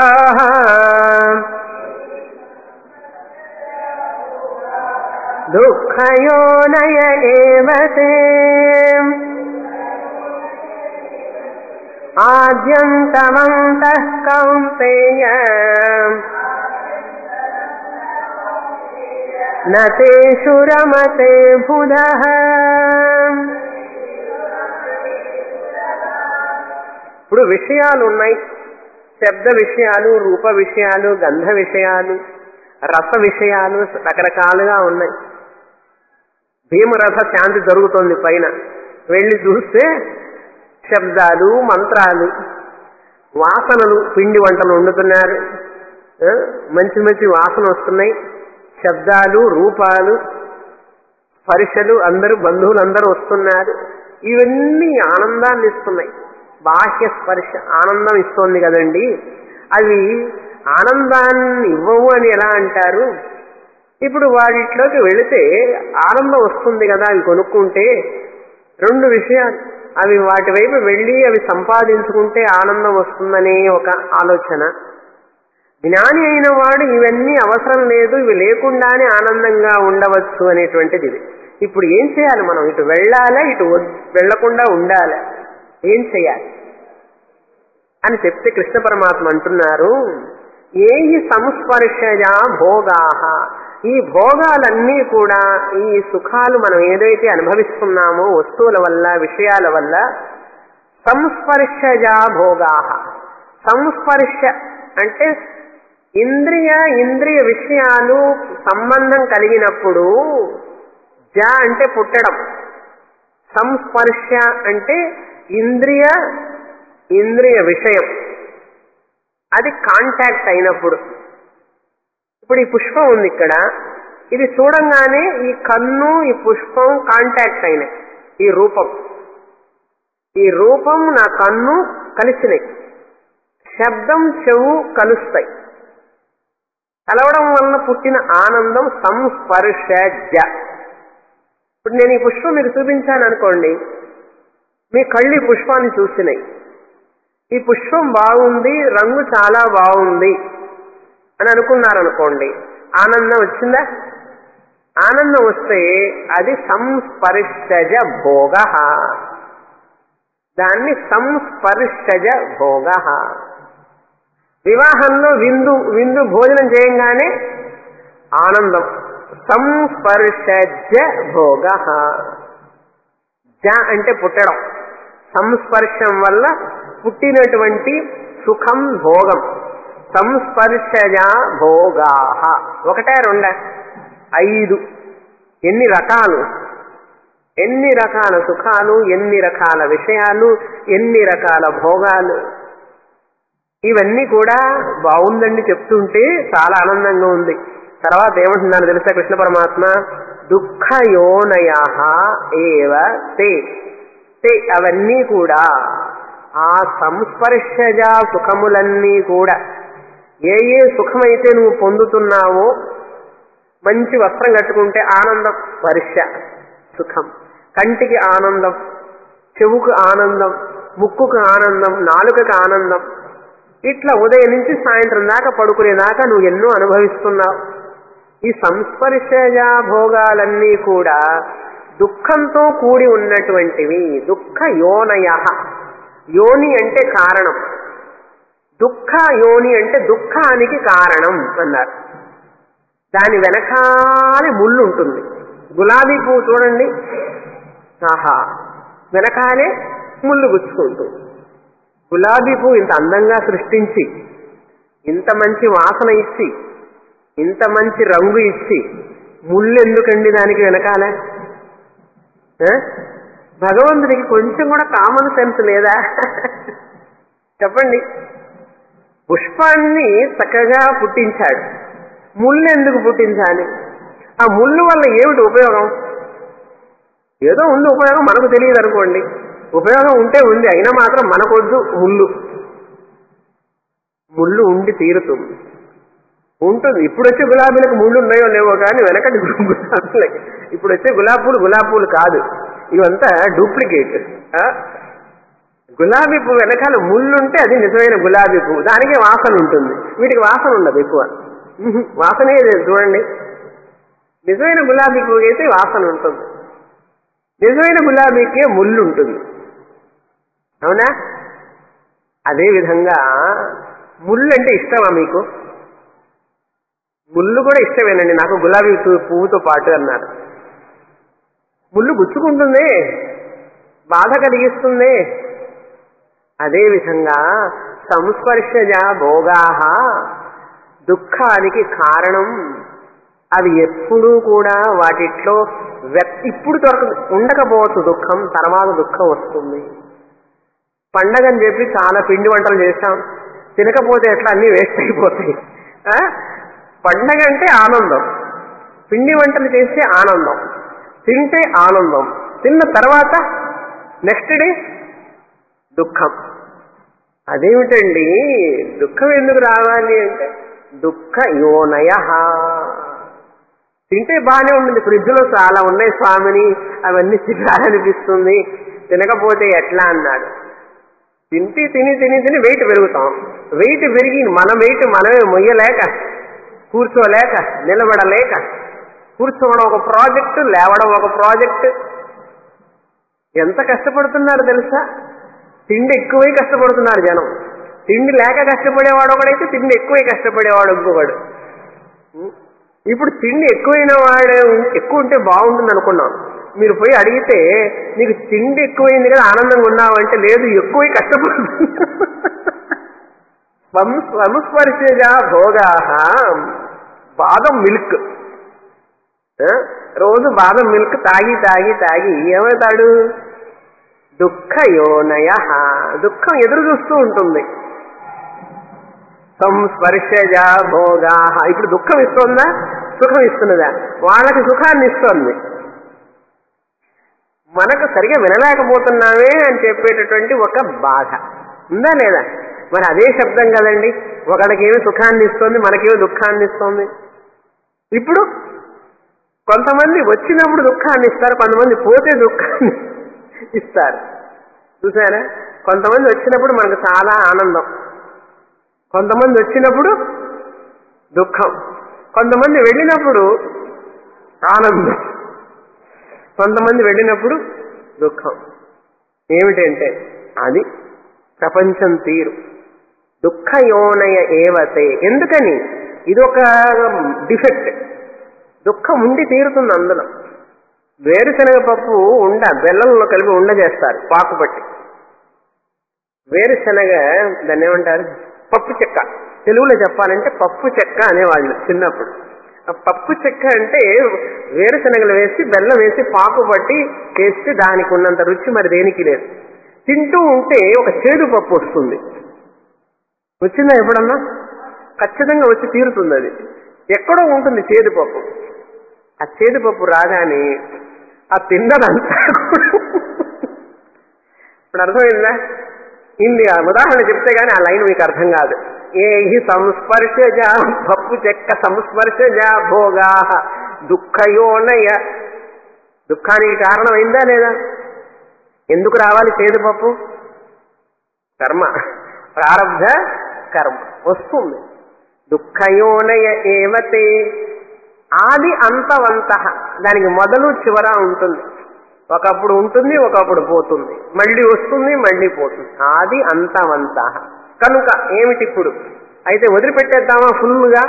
దుఃఖయోనయ ఏవ తే ఆద్యంతమంతః కౌంతేయ నతేషు రమతే బుధః ఇప్పుడు విషయాలు ఉన్నాయి శబ్ద విషయాలు రూప విషయాలు గంధ విషయాలు రస విషయాలు రకరకాలుగా ఉన్నాయి భీమరథ శాంతి జరుగుతోంది పైన వెళ్ళి చూస్తే శబ్దాలు మంత్రాలు వాసనలు పిండి వంటలు వండుతున్నారు ఆ, మంచి మంచి వాసన వస్తున్నాయి శబ్దాలు రూపాలు స్పర్శలు అందరూ బంధువులు అందరూ వస్తున్నారు ఇవన్నీ ఆనందాన్ని ఇస్తున్నాయి బాహ్య స్పర్శ ఆనందం ఇస్తోంది కదండి అవి ఆనందాన్ని ఇవ్వవు అని ఎలా అంటారు ఇప్పుడు వాటిలోకి వెళితే ఆనందం వస్తుంది కదా అవి కొనుక్కుంటే రెండు విషయాలు అవి వాటి వైపు వెళ్ళి అవి సంపాదించుకుంటే ఆనందం వస్తుందనే ఒక ఆలోచన జ్ఞాని అయిన వాడు ఇవన్నీ అవసరం లేదు ఇవి లేకుండానే ఆనందంగా ఉండవచ్చు అనేటువంటిది ఇది ఇప్పుడు ఏం చేయాలి మనం ఇటు వెళ్ళాలా ఇటు వద్- వెళ్లకుండా ఉండాలా ఏం చేయాలి అని చెప్తే కృష్ణ పరమాత్మ అంటున్నారు ఏ సంస్పర్శయా భోగాహ ఈ భోగాలన్నీ కూడా ఈ సుఖాలు మనం ఏదైతే అనుభవిస్తున్నామో వస్తువుల వల్ల విషయాల వల్ల సంస్పర్శజా భోగాహ సంస్పర్శ అంటే ఇంద్రియ ఇంద్రియ విషయాలు సంబంధం కలిగినప్పుడు జ అంటే పుట్టడం సంస్పర్శ అంటే ఇంద్రియ ఇంద్రియ విషయం అది కాంటాక్ట్ అయినప్పుడు ఇప్పుడు ఈ పుష్పం ఉంది ఇక్కడ ఇది చూడంగానే ఈ కన్ను ఈ పుష్పం కాంటాక్ట్ అయినాయి ఈ రూపం ఈ రూపం నా కన్ను కలిసినాయి శబ్దం చెవు కలుస్తాయి కలవడం వలన పుట్టిన ఆనందం సంస్పర్శజ ఇప్పుడు నేను ఈ పుష్పం మీకు చూపించాను అనుకోండి మీ కళ్ళు ఈ పుష్పాన్ని చూసినాయి ఈ పుష్పం బాగుంది రంగు చాలా బాగుంది అని అనుకున్నారనుకోండి ఆనందం వచ్చిందా ఆనందం వస్తే అది సంస్పర్శజ భోగ దాన్ని సంస్పర్శజ భోగ వివాహంలో విందు విందు భోజనం చేయంగానే ఆనందం సంస్పర్శజ భోగ జ అంటే పుట్టడం సంస్పర్శం వల్ల పుట్టినటువంటి సుఖం భోగం సంస్పర్శజ భోగా ఒకటే రెండ ఐదు ఎన్ని రకాలు ఎన్ని రకాల సుఖాలు ఎన్ని రకాల విషయాలు ఎన్ని రకాల భోగాలు ఇవన్నీ కూడా బాగుందండి చెప్తుంటే చాలా ఆనందంగా ఉంది తర్వాత ఏమంటున్నారు తెలుసా కృష్ణ పరమాత్మ దుఃఖయోనయ ఏవ తే తే అవన్నీ కూడా ఆ సంస్పర్శజ సుఖములన్నీ కూడా ఏ ఏ సుఖమైతే నువ్వు పొందుతున్నావో మంచి వస్త్రం కట్టుకుంటే ఆనందం స్పర్శ సుఖం కంటికి ఆనందం చెవుకు ఆనందం ముక్కుకు ఆనందం నాలుకకు ఆనందం ఇట్లా ఉదయం నుంచి సాయంత్రం దాకా పడుకునేదాకా నువ్వు ఎన్నో అనుభవిస్తున్నావు ఈ సంస్పర్శజ భోగాలన్నీ కూడా దుఃఖంతో కూడి ఉన్నటువంటివి దుఃఖ యోనయ యోని అంటే కారణం దుఃఖ యోని అంటే దుఃఖానికి కారణం అన్నారు దాని వెనకాలే ముళ్ళు ఉంటుంది గులాబీ పువ్వు చూడండి ఆహా వెనకాలే ముళ్ళు గుచ్చుకుంటుంది గులాబీ పువ్వు ఇంత అందంగా సృష్టించి ఇంత మంచి వాసన ఇచ్చి ఇంత మంచి రంగు ఇచ్చి ముళ్ళు ఎందుకండి దానికి వెనకాల ఆ? భగవంతుడికి కొంచెం కూడా కామన్ సెన్స్ లేదా చెప్పండి పుష్పాన్ని చక్కగా పుట్టించాడు ముళ్ళు ఎందుకు పుట్టించాలి ఆ ముళ్ళు వల్ల ఏమిటి ఉపయోగం ఏదో ఉంది ఉపయోగం మనకు తెలియదు అనుకోండి ఉపయోగం ఉంటే ఉంది అయినా మాత్రం మనకొద్దు ముళ్ళు ముళ్ళు ఉండి తీరుతుంది ఉంటుంది ఇప్పుడు వచ్చే గులాబీలకు ముళ్ళు ఉన్నాయో లేవో కానీ వెనకటి గులాబీలకి ఇప్పుడు వచ్చే గులాబీలు గులాబీలు కాదు ఇవంతా డూప్లికేట్ ఆ? గులాబీ పువ్వు వెనకాల ముళ్ళుంటే అది నిజమైన గులాబీ పువ్వు దానికే వాసన ఉంటుంది వీటికి వాసన ఉండదు ఎక్కువ ఉహు, వాసనే లేదు చూడండి నిజమైన గులాబీ పువ్వు అయితే వాసన ఉంటుంది నిజమైన గులాబీకే ముళ్ళు ఉంటుంది అవునా అదే విధంగా ముళ్ళు అంటే ఇష్టమా మీకు ముళ్ళు కూడా ఇష్టమేనండి నాకు గులాబీ పు- పువ్వుతో పాటు అన్నారు ముళ్ళు గుచ్చుకుంటుంది బాధ కలిగిస్తుంది అదేవిధంగా సంస్పర్శజ భోగాహ దుఃఖానికి కారణం అవి ఎప్పుడూ కూడా వాటిట్లో వ్యక్- ఇప్పుడు దొరక ఉండకపోవచ్చు దుఃఖం తర్వాత దుఃఖం వస్తుంది పండగని చెప్పి చాలా పిండి వంటలు చేశాం తినకపోతే ఎట్లా అన్ని వేస్ట్ అయిపోతాయి ఆ? పండగ అంటే ఆనందం పిండి వంటలు చేస్తే ఆనందం తింటే ఆనందం తిన్న తర్వాత నెక్స్ట్ డే దుఃఖం అదేమిటండి దుఃఖం ఎందుకు రావాలి అంటే దుఃఖ యోనయ తింటే బాగానే ఉంటుంది ఫ్రిడ్జ్లో చాలా ఉన్నాయి స్వామిని అవన్నీ తినాలనిపిస్తుంది తినకపోతే ఎట్లా అన్నాడు తింటి తిని తిని తిని వెయిట్ పెరుగుతాం వెయిట్ పెరిగి మన వెయిట్ మనమే మొయ్యలేక కూర్చోలేక నిలబడలేక కూర్చోవడం ఒక ప్రాజెక్ట్ లేవడం ఒక ప్రాజెక్ట్ ఎంత కష్టపడుతున్నారు తెలుసా తిండి ఎక్కువై కష్టపడుతున్నారు జనం తిండి లేక కష్టపడేవాడు ఒకడైతే తిండి ఎక్కువై కష్టపడేవాడు ఇంకొకడు ఇప్పుడు తిండి ఎక్కువైన వాడు ఎక్కువ ఉంటే బాగుంటుంది అనుకున్నాం మీరు పోయి అడిగితే నీకు తిండి ఎక్కువైంది కదా ఆనందంగా ఉన్నావు అంటే లేదు ఎక్కువై కష్టపడుతుంది సంస్పర్శగా భోగా బాదం మిల్క్ ఆ? రోజు బాదం మిల్క్ తాగి తాగి తాగి ఏమవుతాడు దుఃఖ యోనయ దుఃఖం ఎదురు చూస్తూ ఉంటుంది సంస్పర్శజ భోగా ఇప్పుడు దుఃఖం ఇస్తోందా సుఖం ఇస్తున్నదా వాళ్ళకి సుఖాన్ని ఇస్తోంది మనకు సరిగా వినలేకపోతున్నామే అని చెప్పేటటువంటి ఒక బాధ ఉందా లేదా మరి అదే శబ్దం కదండి ఒకడికేమి సుఖాన్ని ఇస్తుంది మనకేమో దుఃఖాన్ని ఇస్తుంది ఇప్పుడు కొంతమంది వచ్చినప్పుడు దుఃఖాన్ని ఇస్తారు కొంతమంది పోతే దుఃఖాన్ని ఇస్తారు చూసారా కొంతమంది వచ్చినప్పుడు మనకు చాలా ఆనందం కొంతమంది వచ్చినప్పుడు దుఃఖం కొంతమంది వెళ్ళినప్పుడు ఆనందం కొంతమంది వెళ్ళినప్పుడు దుఃఖం ఏమిటంటే అది ప్రపంచం తీరు దుఃఖయోనయ ఏవతే ఎందుకని ఇది ఒక డిఫెక్ట్ దుఃఖం ఉండి తీరుతుంది అందులో వేరుశనగ పప్పు ఉండ బెల్లంలో కలిపి ఉండ చేస్తారు పాకు పట్టి వేరుశనగ దాన్ని ఏమంటారు పప్పు చెక్క తెలుగులో చెప్పాలంటే పప్పు చెక్క అనేవాళ్ళు చిన్నప్పుడు ఆ పప్పు చెక్క అంటే వేరుశనగలు వేసి బెల్లం వేసి పాకు పట్టి చేస్తే దానికి ఉన్నంత రుచి మరి దేనికి లేదు తింటూ ఉంటే ఒక చేదు పప్పు వస్తుంది వచ్చిందా ఎప్పుడన్నా ఖచ్చితంగా వచ్చి తీరుతుంది అది ఎక్కడో ఉంటుంది చేదు పప్పు ఆ చేదు పప్పు రాగానే ఆ తిన్నదంతా కూడా ఇప్పుడు అర్థమైందా ఇన్ని ఉదాహరణ చెప్తే గానీ ఆ లైన్ మీకు అర్థం కాదు ఏ హి సంస్పర్శజ పప్పు చెక్క సంస్పర్శజ భోగా దుఃఖయోనయ దుఃఖానికి కారణం అయిందా లేదా ఎందుకు రావాలి చేదు పప్పు కర్మ ప్రారంభ కర్మ వస్తుంది దుఃఖయోనయ ఏవతే ఆది అంతవంత దానికి మొదలు చివర ఉంటుంది ఒకప్పుడు ఉంటుంది ఒకప్పుడు పోతుంది మళ్ళీ వస్తుంది మళ్ళీ పోతుంది ఆది అంతవంత కనుక ఏమిటి ఇప్పుడు అయితే వదిలిపెట్టేద్దామా ఫుల్గా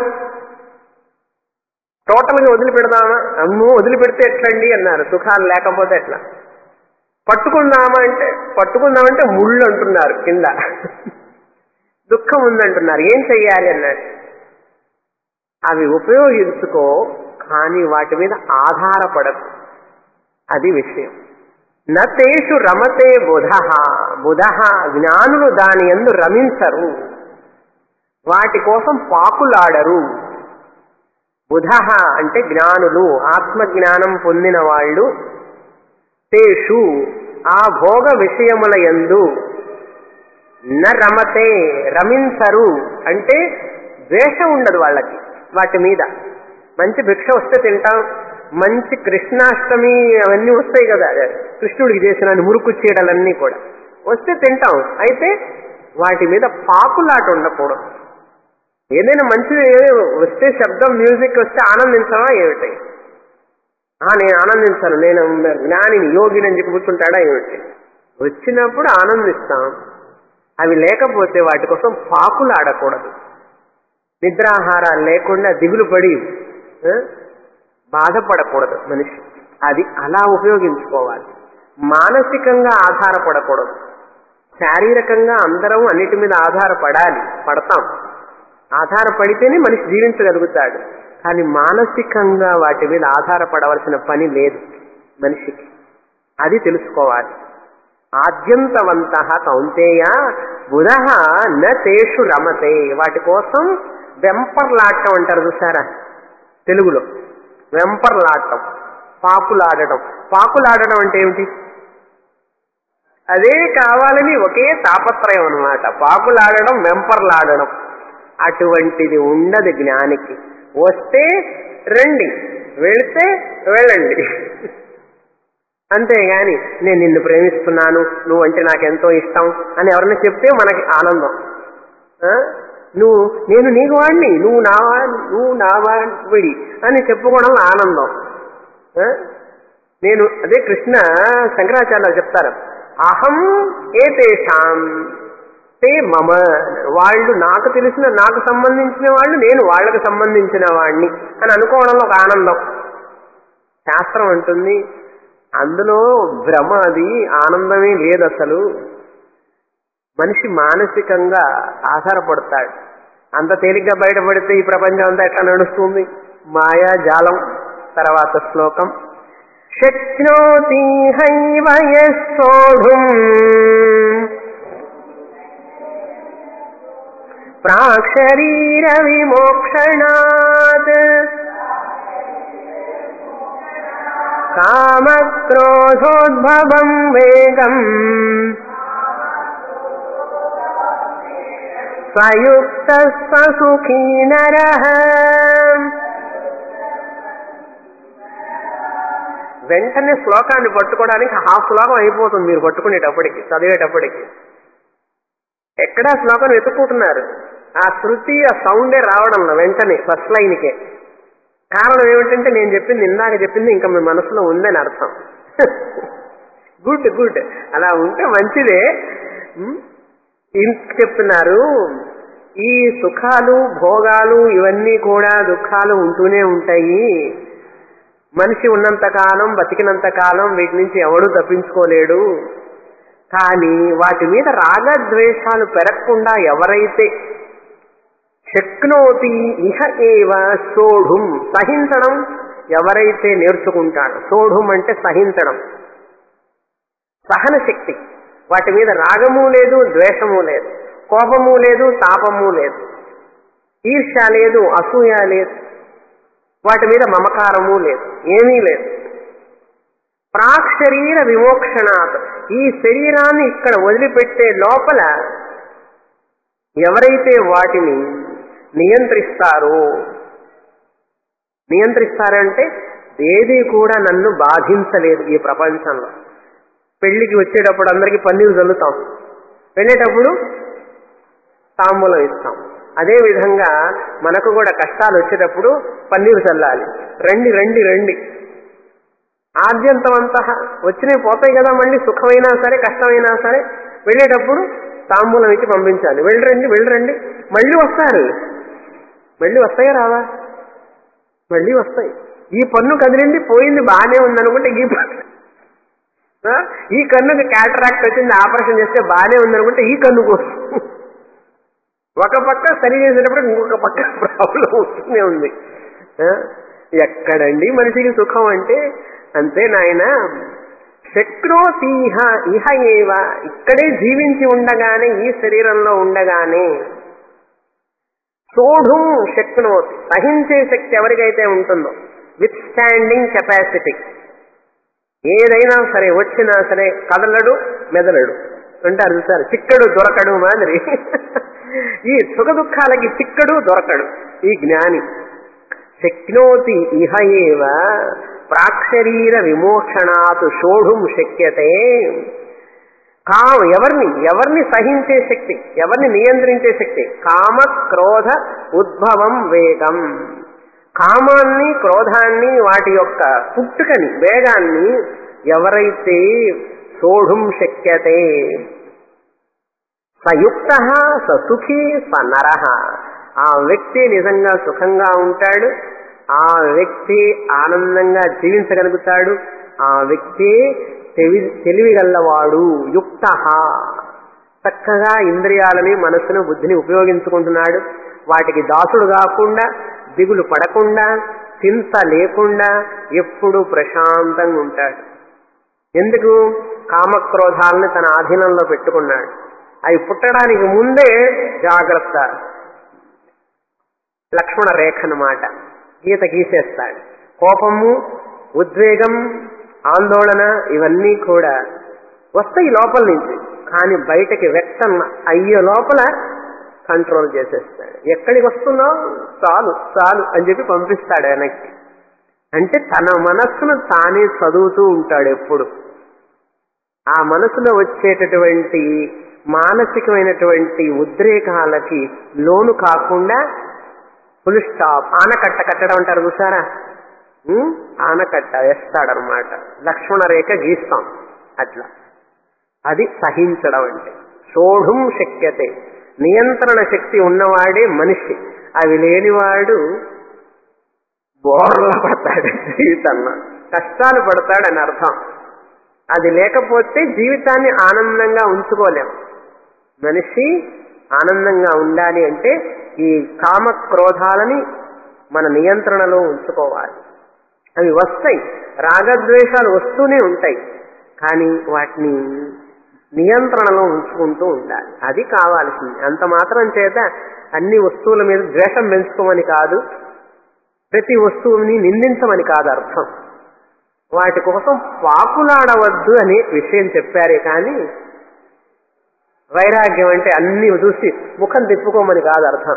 టోటల్గా వదిలిపెడదామా అమ్మో వదిలిపెడితే ఎట్లండి అన్నారు సుఖాలు లేకపోతే ఎట్లా పట్టుకుందామా అంటే పట్టుకుందామంటే ముళ్ళు అంటున్నారు కింద దుఃఖం ఉందంటున్నారు ఏం చెయ్యాలి అన్నారు అవి ఉపయోగించుకో కానీ వాటి మీద ఆధారపడకు అది విషయం నతేషు రమతే బుధ బుధ జ్ఞానులు దాని ఎందు రమించరు వాటి కోసం పాకులాడరు బుధ అంటే జ్ఞానులు ఆత్మజ్ఞానం పొందిన వాళ్ళు తేషు ఆ భోగ విషయముల ఎందు న రమతే రమించరు అంటే ద్వేషం ఉండదు వాళ్ళకి వాటి మీద మంచి భిక్ష వస్తే తింటాం మంచి కృష్ణాష్టమి అవన్నీ వస్తాయి కదా కృష్ణుడికి చేసిన మురుకు చీడలన్నీ కూడా వస్తే తింటాం అయితే వాటి మీద పాకులాట ఉండకూడదు ఏదైనా మంచిది వస్తే శబ్దం మ్యూజిక్ వస్తే ఆనందించవా ఏమిటి ఆ నేను ఆనందించాను నేను జ్ఞానిని యోగిని అని చెప్పి కూర్చుంటాడా ఏమిటి వచ్చినప్పుడు ఆనందిస్తాం అవి లేకపోతే వాటి కోసం పాకులు ఆడకూడదు నిద్రాహారాలు లేకుండా దిగులు పడి ఆ, బాధపడకూడదు మనిషి అది అలా ఉపయోగించుకోవాలి మానసికంగా ఆధారపడకూడదు శారీరకంగా అందరం అన్నిటి మీద ఆధారపడాలి పడతాం ఆధారపడితేనే మనిషి జీవించగలుగుతాడు కానీ మానసికంగా వాటి మీద ఆధారపడవలసిన పని లేదు మనిషికి అది తెలుసుకోవాలి ఆద్యంతవంత కౌంతేయ బుధ న తేషు రమతే వాటి కోసం వెంపర్లాటం అంటారు చూసారా తెలుగులో వెంపర్లాటం పాకులాడటం పాకులాడటం అంటే ఏమిటి అదే కావాలని ఒకే తాపత్రయం అనమాట పాకులాడడం వెంపర్లాడడం అటువంటిది ఉండదు జ్ఞానికి వస్తే రండి వెళితే వెళ్ళండి అంతేగాని నేను నిన్ను ప్రేమిస్తున్నాను నువ్వంటే నాకెంతో ఇష్టం అని ఎవరైనా చెప్తే మనకి ఆనందం ఆ? నువ్వు నేను నీకు వాడిని నువ్వు నా వాడిని నువ్వు నా వాడి అని చెప్పుకోవడం ఆనందం ఆ? నేను అదే కృష్ణ శంకరాచార్యులు చెప్తారు అహం ఏతేషాం తే మమ వాళ్ళు నాకు తెలిసిన నాకు సంబంధించిన వాళ్ళు నేను వాళ్ళకు సంబంధించిన వాడిని అని అనుకోవడంలో ఒక ఆనందం శాస్త్రం అంటుంది అందులో భ్రమ అది ఆనందమే లేదు అసలు మనిషి మానసికంగా ఆధారపడతాడు అంత తేలిగ్గా బయటపడితే ఈ ప్రపంచం అంతా ఎట్లా నడుస్తుంది మాయా జాలం తర్వాత శ్లోకం శక్నోతి హైవ యస్సోఢుం ప్రాక్షరీర విమోక్షణాత్ కామక్రోధోద్భవం వేగం స్వయుక్త సుఖీ నర వెంటనే శ్లోకాన్ని పట్టుకోవడానికి హాఫ్ శ్లోకం అయిపోతుంది మీరు పట్టుకునేటప్పటికి చదివేటప్పటికి ఎక్కడా శ్లోకం వెతుక్కుంటున్నారు ఆ శృతి ఆ సౌండే రావడంలో వెంటనే ఫస్ట్ లైన్కే కారణం ఏమిటంటే నేను చెప్పింది ఇందాక చెప్పింది ఇంకా మీ మనసులో ఉందని అర్థం గుడ్ గుడ్ అలా ఉంటే మంచిదే ఉమ్, ఇంక చెప్తున్నారు ఈ సుఖాలు భోగాలు ఇవన్నీ కూడా దుఃఖాలు ఉంటూనే ఉంటాయి మనిషి ఉన్నంత కాలం బతికినంత కాలం వీటి నుంచి ఎవడూ తప్పించుకోలేడు కానీ వాటి మీద రాగద్వేషాలు పెరగకుండా ఎవరైతే శక్నోతి ఇహ ఏవ సోఢుం సహించడం ఎవరైతే నేర్చుకుంటాడో సోఢుం అంటే సహించడం సహన శక్తి వాటి మీద రాగము లేదు ద్వేషము లేదు కోపము లేదు తాపము లేదు ఈర్ష్య లేదు అసూయ లేదు వాటి మీద మమకారము లేదు ఏమీ లేదు ప్రాక్ శరీర విమోక్షణాత్ ఈ శరీరాన్ని ఇక్కడ వదిలిపెట్టే లోపల ఎవరైతే వాటిని నియంత్రిస్తారో నియంత్రిస్తారంటే ఏది కూడా నన్ను బాధించలేదు ఈ ప్రపంచంలో పెళ్లికి వచ్చేటప్పుడు అందరికీ పన్నీరు చల్లుతాం వెళ్ళేటప్పుడు తాంబూలం ఇస్తాం అదే విధంగా మనకు కూడా కష్టాలు వచ్చేటప్పుడు పన్నీరు చల్లాలి రండి రండి రండి ఆద్యంతమంత వచ్చినవి పోతాయి కదా మళ్ళీ సుఖమైనా సరే కష్టమైనా సరే వెళ్ళేటప్పుడు తాంబూలం ఇచ్చి పంపించాలి వెళ్ళరండి వెళ్ళరండి మళ్ళీ వస్తారు మళ్ళీ వస్తాయా రావా మళ్ళీ వస్తాయి ఈ పన్ను కదిలింది పోయింది బాగానే ఉందనుకుంటే ఈ పన్ను ఆ? ఈ కన్నుకి క్యాటరాక్ట్ వచ్చింది ఆపరేషన్ చేస్తే బాగానే ఉందనుకుంటే ఈ కన్ను కోసం ఒక పక్క సరి చేసేటప్పుడు ఇంకొక పక్క ప్రాబ్లం వస్తూనే ఉంది ఆ? ఎక్కడండి మనిషికి సుఖం అంటే అంతే నాయన శక్నోతీహ ఇహ ఏవ ఇక్కడే జీవించి ఉండగానే ఈ శరీరంలో ఉండగానే సోఢుం శక్నోతి సహించే శక్తి ఎవరికైతే ఉంటుందో విత్ స్టాండింగ్ కెపాసిటీ ఏదైనా సరే వచ్చినా సరే కదలడు మెదలడు అంటారు చూసారు చిక్కడు దొరకడు మాదిరి ఈ సుఖ దుఃఖాలకి చిక్కడు దొరకడు ఈ జ్ఞాని శక్నోతి ఇహ ఏవ ప్రాక్షరీర విమోక్షణాతు షోఢుం శక్యతే కామ ఎవరిని ఎవరిని సహించే శక్తి ఎవరిని నియంత్రించే శక్తి కామ క్రోధ ఉద్భవం వేగం కామాన్ని క్రోధాన్ని వాటి యొక్క పుట్టుకని వేగాన్ని ఎవరైతే సోఢుం శక్యతే సయుక్త ససుఖీ స నర ఆ వ్యక్తి నిజంగా సుఖంగా ఉంటాడు ఆ వ్యక్తి ఆనందంగా జీవించగలుగుతాడు ఆ వ్యక్తి తెలివి తెలివిగల్లవాడు యుక్త చక్కగా ఇంద్రియాలని మనస్సును బుద్ధిని ఉపయోగించుకుంటున్నాడు వాటికి దాసుడు కాకుండా దిగులు పడకుండా చింత లేకుండా ఎప్పుడూ ప్రశాంతంగా ఉంటాడు ఎందుకు కామక్రోధాలని తన ఆధీనంలో పెట్టుకున్నాడు అవి పుట్టడానికి ముందే జాగ్రత్త లక్ష్మణ రేఖ అన్నమాట గీత గీసేస్తాడు కోపము ఉద్వేగం ఆందోళన ఇవన్నీ కూడా వస్తాయి లోపల నుంచి కానీ బయటకి వ్యక్తం అయ్యే లోపల కంట్రోల్ చేసేస్తాడు ఎక్కడికి వస్తున్నావు చాలు చాలు అని చెప్పి పంపిస్తాడు వెనక్కి అంటే తన మనస్సును తానే చదువుతూ ఉంటాడు ఎప్పుడు ఆ మనసులో వచ్చేటటువంటి మానసికమైనటువంటి ఉద్రేకాలకి లోను కాకుండా ఫుల్ స్టాప్ ఆనకట్ట కట్టడం అంటారు చూసారా ఉం? ఆనకట్ట వేస్తాడనమాట లక్ష్మణ రేఖ గీస్తాం అట్లా అది సహించడం అంటే సోఢుం శక్యతే నియంత్రణ శక్తి ఉన్నవాడే మనిషి అవి లేనివాడు బోర్ల పడతాడు జీవితంలో కష్టాలు పడతాడని అర్థం అది లేకపోతే జీవితాన్ని ఆనందంగా ఉంచుకోలేం మనిషి ఆనందంగా ఉండాలి అంటే ఈ కామ క్రోధాలని మన నియంత్రణలో ఉంచుకోవాలి అవి వస్తాయి రాగద్వేషాలు వస్తూనే ఉంటాయి కానీ వాటిని నియంత్రణలో ఉంచుకుంటూ ఉండాలి అది కావాల్సింది అంత మాత్రం చేత అన్ని వస్తువుల మీద ద్వేషం పెంచుకోమని కాదు ప్రతి వస్తువుని నిందించమని కాదు అర్థం వాటి కోసం పాకులాడవద్దు అనే విషయం చెప్పారే కానీ వైరాగ్యం అంటే అన్ని చూసి ముఖం తిప్పుకోమని కాదు అర్థం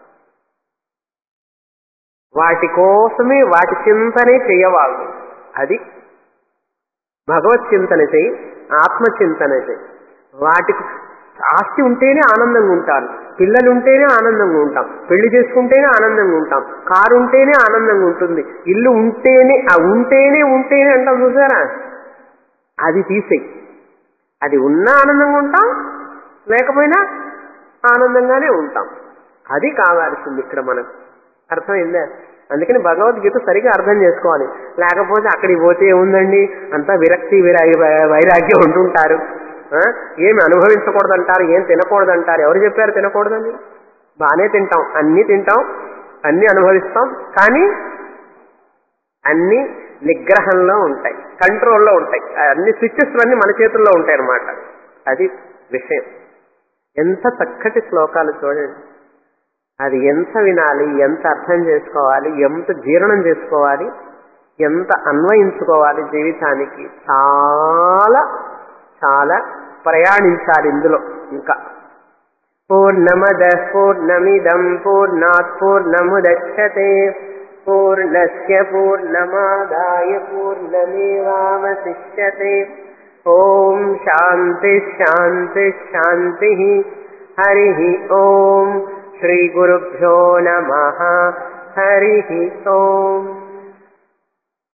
వాటి కోసమే వాటి చింతనే చెయ్యవాళ్ళు అది భగవత్ చింతన చెయ్యి ఆత్మచింతన చెయ్యి వాటి ఆస్తి ఉంటేనే ఆనందంగా ఉంటారు పిల్లలు ఉంటేనే ఆనందంగా ఉంటాం పెళ్లి చేసుకుంటేనే ఆనందంగా ఉంటాం కారు ఉంటేనే ఆనందంగా ఉంటుంది ఇల్లు ఉంటేనే ఆ ఉంటేనే ఉంటేనే అంటాం చూసారా అది తీసేయి అది ఉన్నా ఆనందంగా ఉంటాం లేకపోయినా ఆనందంగానే ఉంటాం అది కావాల్సింది ఇక్కడ మనకు అర్థమైందా అందుకని భగవద్గీత సరిగా అర్థం చేసుకోవాలి లేకపోతే అక్కడికి పోతే ఏముందండి అంతా విరక్తి విరా- వైరాగ్యం ఉంటుంటారు ఆ? ఏమి అనుభవించకూడదంటారు ఏం తినకూడదంటారు ఎవరు చెప్పారు తినకూడదని బాగానే తింటాం అన్నీ తింటాం అన్నీ అనుభవిస్తాం కానీ అన్ని నిగ్రహంలో ఉంటాయి కంట్రోల్లో ఉంటాయి అన్ని స్విచ్చెస్ అన్ని మన చేతుల్లో ఉంటాయి అన్నమాట అది విషయం ఎంత చక్కటి శ్లోకాలు చూడండి అది ఎంత వినాలి ఎంత అర్థం చేసుకోవాలి ఎంత జీర్ణం చేసుకోవాలి ఎంత అన్వయించుకోవాలి జీవితానికి చాలా చాలా ప్రయాణించాలి ఇందులో ఇంకా పూర్ణమద పూర్ణమిదం పూర్ణాత్ పూర్ణముదచ్చతే పూర్ణస్య పూర్ణమాదాయ పూర్ణమేవావశిష్యతే ఓం శాంతి శాంతి శాంతి హరి ఓం శ్రీ గురుభ్యో నమ హరి ఓం